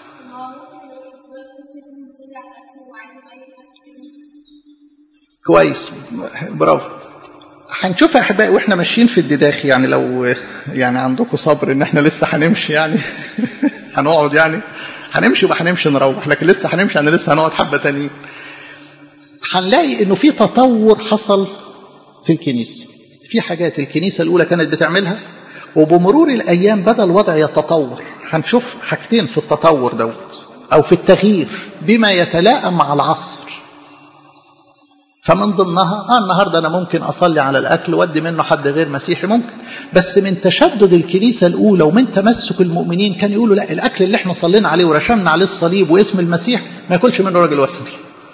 A: كويس برافو هنشوف يا احبائي واحنا ماشيين في الدداخ يعني لو يعني عندكم صبر ان احنا لسه هنمشي يعني هنقعد يعني هنمشي يبقى هنمشي نروح لكن لسه هنمشي يعني لسه هنقعد حبه تانيين هنلاقي انه في تطور حصل في الكنيسه في حاجات الكنيسه الاولى كانت بتعملها وبمرور الايام بدا الوضع يتطور هنشوف حاجتين في التطور دوت او في التغيير بما يتلائم مع العصر فمن ضمنها اه النهارده انا ممكن اصلي على الاكل وادي منه حد غير مسيحي ممكن بس من تشدد الكنيسه الاولى ومن تمسك المؤمنين كان يقولوا لا الاكل اللي احنا صلينا عليه ورشمنا عليه الصليب واسم المسيح ما ياكلش منه راجل وثني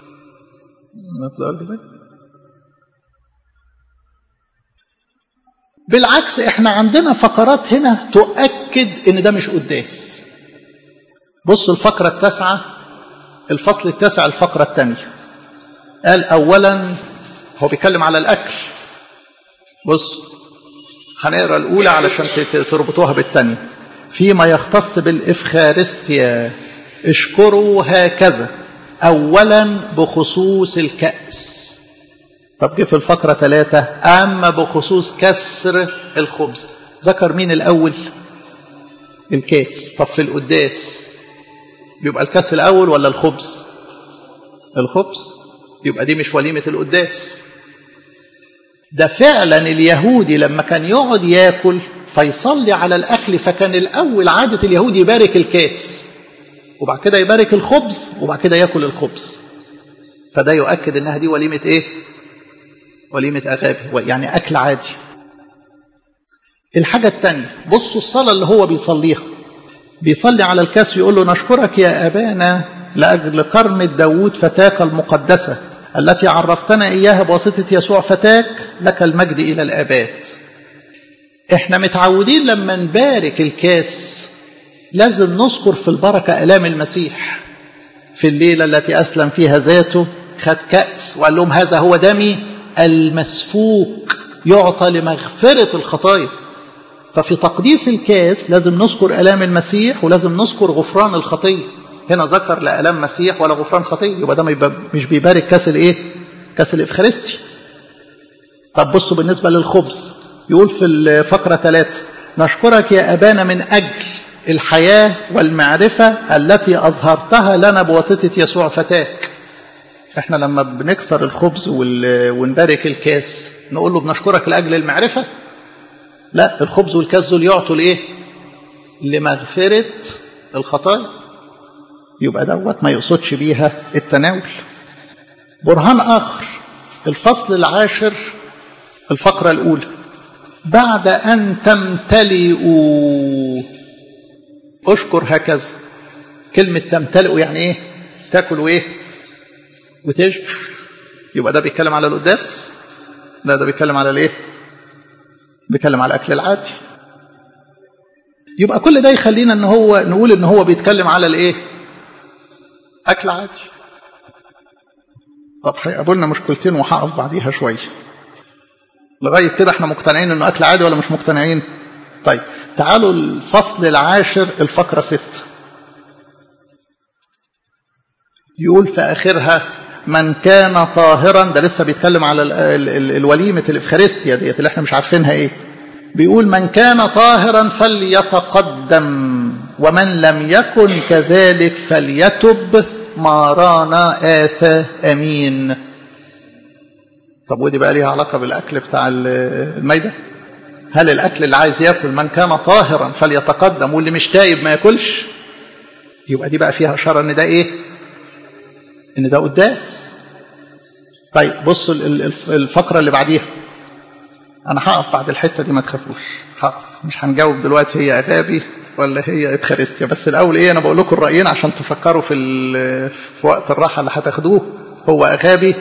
A: بالعكس احنا عندنا فقرات هنا تؤكد ان ده مش قداس بصوا الفقره التاسعه الفصل التاسع الفقره الثانيه قال اولا هو بيتكلم على الاكل بص هنقرا الاولى علشان تربطوها بالثانيه فيما يختص بالافخارستيا اشكروا هكذا اولا بخصوص الكاس طب جه في الفقره ثلاثة اما بخصوص كسر الخبز ذكر مين الاول الكاس طب في القداس بيبقى الكاس الاول ولا الخبز الخبز يبقى دي مش وليمة القداس ده فعلا اليهودي لما كان يقعد ياكل فيصلي على الأكل فكان الأول عادة اليهودي يبارك الكاس وبعد كده يبارك الخبز وبعد كده ياكل الخبز فده يؤكد انها دي وليمة ايه وليمة أغابي يعني أكل عادي الحاجة الثانية بصوا الصلاة اللي هو بيصليها بيصلي على الكاس يقول له نشكرك يا أبانا لأجل كرم داود فتاك المقدسة التي عرفتنا إياها بواسطة يسوع فتاك لك المجد إلى الآباد إحنا متعودين لما نبارك الكاس لازم نذكر في البركة ألام المسيح في الليلة التي أسلم فيها ذاته خد كأس وقال لهم هذا هو دمي المسفوك يعطى لمغفرة الخطايا ففي تقديس الكاس لازم نذكر ألام المسيح ولازم نذكر غفران الخطية هنا ذكر لا الام مسيح ولا غفران خطيه يبقى ده مش بيبارك كاس الايه كاس الافخارستي طب بصوا بالنسبه للخبز يقول في الفقره ثلاثة نشكرك يا ابانا من اجل الحياه والمعرفه التي اظهرتها لنا بواسطه يسوع فتاك احنا لما بنكسر الخبز ونبارك الكاس نقول له بنشكرك لاجل المعرفه لا الخبز والكاس دول يعطوا لايه لمغفره الخطايا يبقى دوت ما يقصدش بيها التناول برهان اخر الفصل العاشر الفقره الاولى بعد ان تمتلئوا اشكر هكذا كلمه تمتلئوا يعني ايه تاكلوا ايه وتشبع يبقى ده بيتكلم على القداس لا ده بيتكلم على الايه بيتكلم على الاكل العادي يبقى كل ده يخلينا ان هو نقول ان هو بيتكلم على الايه اكل عادي طب هيقابلنا مشكلتين وهقف بعديها شويه لغايه كده احنا مقتنعين انه اكل عادي ولا مش مقتنعين طيب تعالوا الفصل العاشر الفقره ست يقول في اخرها من كان طاهرا ده لسه بيتكلم على الوليمه الافخارستيا ديت اللي احنا مش عارفينها ايه بيقول من كان طاهرا فليتقدم ومن لم يكن كذلك فليتب ما رانا آثى أمين طب ودي بقى ليها علاقة بالأكل بتاع الميدة هل الأكل اللي عايز يأكل من كان طاهرا فليتقدم واللي مش تايب ما ياكلش يبقى دي بقى فيها إشارة إن ده إيه إن ده قداس طيب بصوا الفقرة اللي بعديها أنا هقف بعد الحتة دي ما تخافوش هقف مش هنجاوب دلوقتي هي أغابي ولا هي إفخارستيا بس الأول إيه أنا بقول لكم الرأيين عشان تفكروا في في وقت الراحة اللي هتاخدوه هو أغابي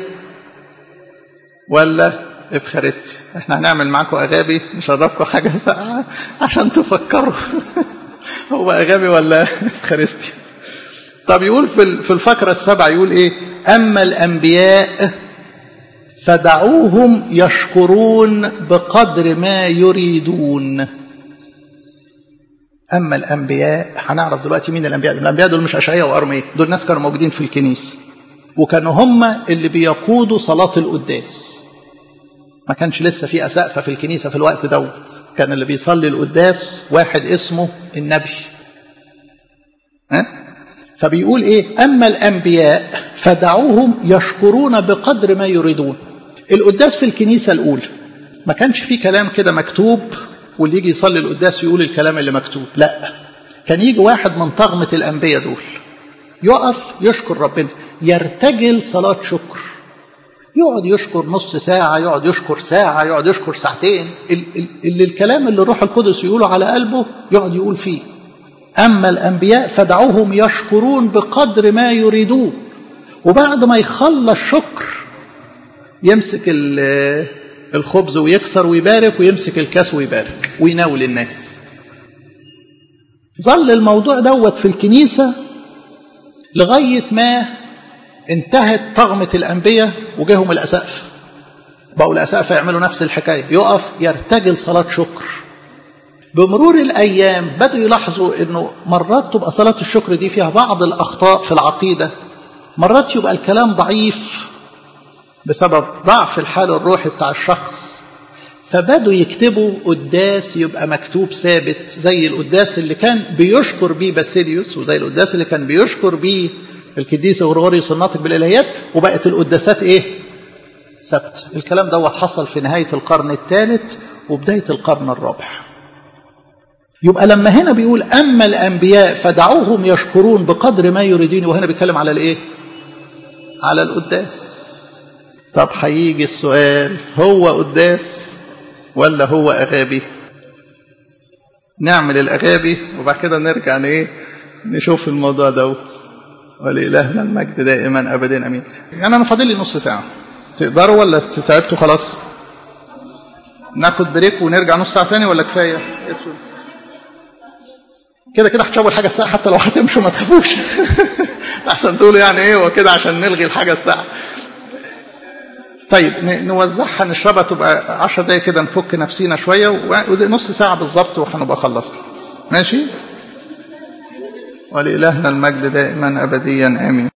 A: ولا إفخارستيا إحنا هنعمل معاكم أغابي نشربكم حاجة ساعة عشان تفكروا هو أغابي ولا إفخارستيا طب يقول في في الفقرة السابعة يقول إيه أما الأنبياء فدعوهم يشكرون بقدر ما يريدون أما الأنبياء هنعرف دلوقتي مين الأنبياء الأنبياء دول مش أشعياء وأرمية دول ناس كانوا موجودين في الكنيسة وكانوا هم اللي بيقودوا صلاة القداس ما كانش لسه في أسقفة في الكنيسة في الوقت دوت كان اللي بيصلي القداس واحد اسمه النبي ها؟ فبيقول ايه اما الانبياء فدعوهم يشكرون بقدر ما يريدون القداس في الكنيسه الاولى ما كانش في كلام كده مكتوب واللي يجي يصلي القداس يقول الكلام اللي مكتوب لا كان يجي واحد من طغمه الانبياء دول يقف يشكر ربنا يرتجل صلاه شكر يقعد يشكر نص ساعة يقعد يشكر ساعة يقعد يشكر ساعتين اللي الكلام اللي الروح القدس يقوله على قلبه يقعد يقول فيه أما الأنبياء فدعوهم يشكرون بقدر ما يريدون وبعد ما يخلص شكر يمسك الخبز ويكسر ويبارك ويمسك الكاس ويبارك ويناول الناس ظل الموضوع دوت في الكنيسة لغاية ما انتهت طغمة الأنبياء وجاهم الأسقف بقوا الأسقف يعملوا نفس الحكاية يقف يرتجل صلاة شكر بمرور الأيام بدأوا يلاحظوا أنه مرات تبقى صلاة الشكر دي فيها بعض الأخطاء في العقيدة مرات يبقى الكلام ضعيف بسبب ضعف الحال الروحي بتاع الشخص فبدوا يكتبوا قداس يبقى مكتوب ثابت زي القداس اللي كان بيشكر بيه باسيليوس وزي القداس اللي كان بيشكر بيه القديس غرغوريوس الناطق بالالهيات وبقت القداسات ايه؟ ثابته. الكلام دوت حصل في نهايه القرن الثالث وبدايه القرن الرابع. يبقى لما هنا بيقول أما الأنبياء فدعوهم يشكرون بقدر ما يريدون وهنا بيتكلم على الإيه على القداس طب هيجي السؤال هو قداس ولا هو أغابي نعمل الأغابي وبعد كده نرجع إيه نشوف الموضوع دوت ولإلهنا المجد دائما أبدا أمين يعني أنا فاضل لي نص ساعة تقدروا ولا تعبتوا خلاص ناخد بريك ونرجع نص ساعة تاني ولا كفاية كده كده هتشاور حاجه الساعه حتى لو هتمشوا ما تخافوش احسن تقولوا يعني ايه وكده عشان نلغي الحاجه الساعه طيب نوزعها نشربها تبقى 10 دقايق كده نفك نفسينا شويه ونص ساعه بالظبط وهنبقى خلصنا ماشي ولإلهنا المجد دائما أبديا آمين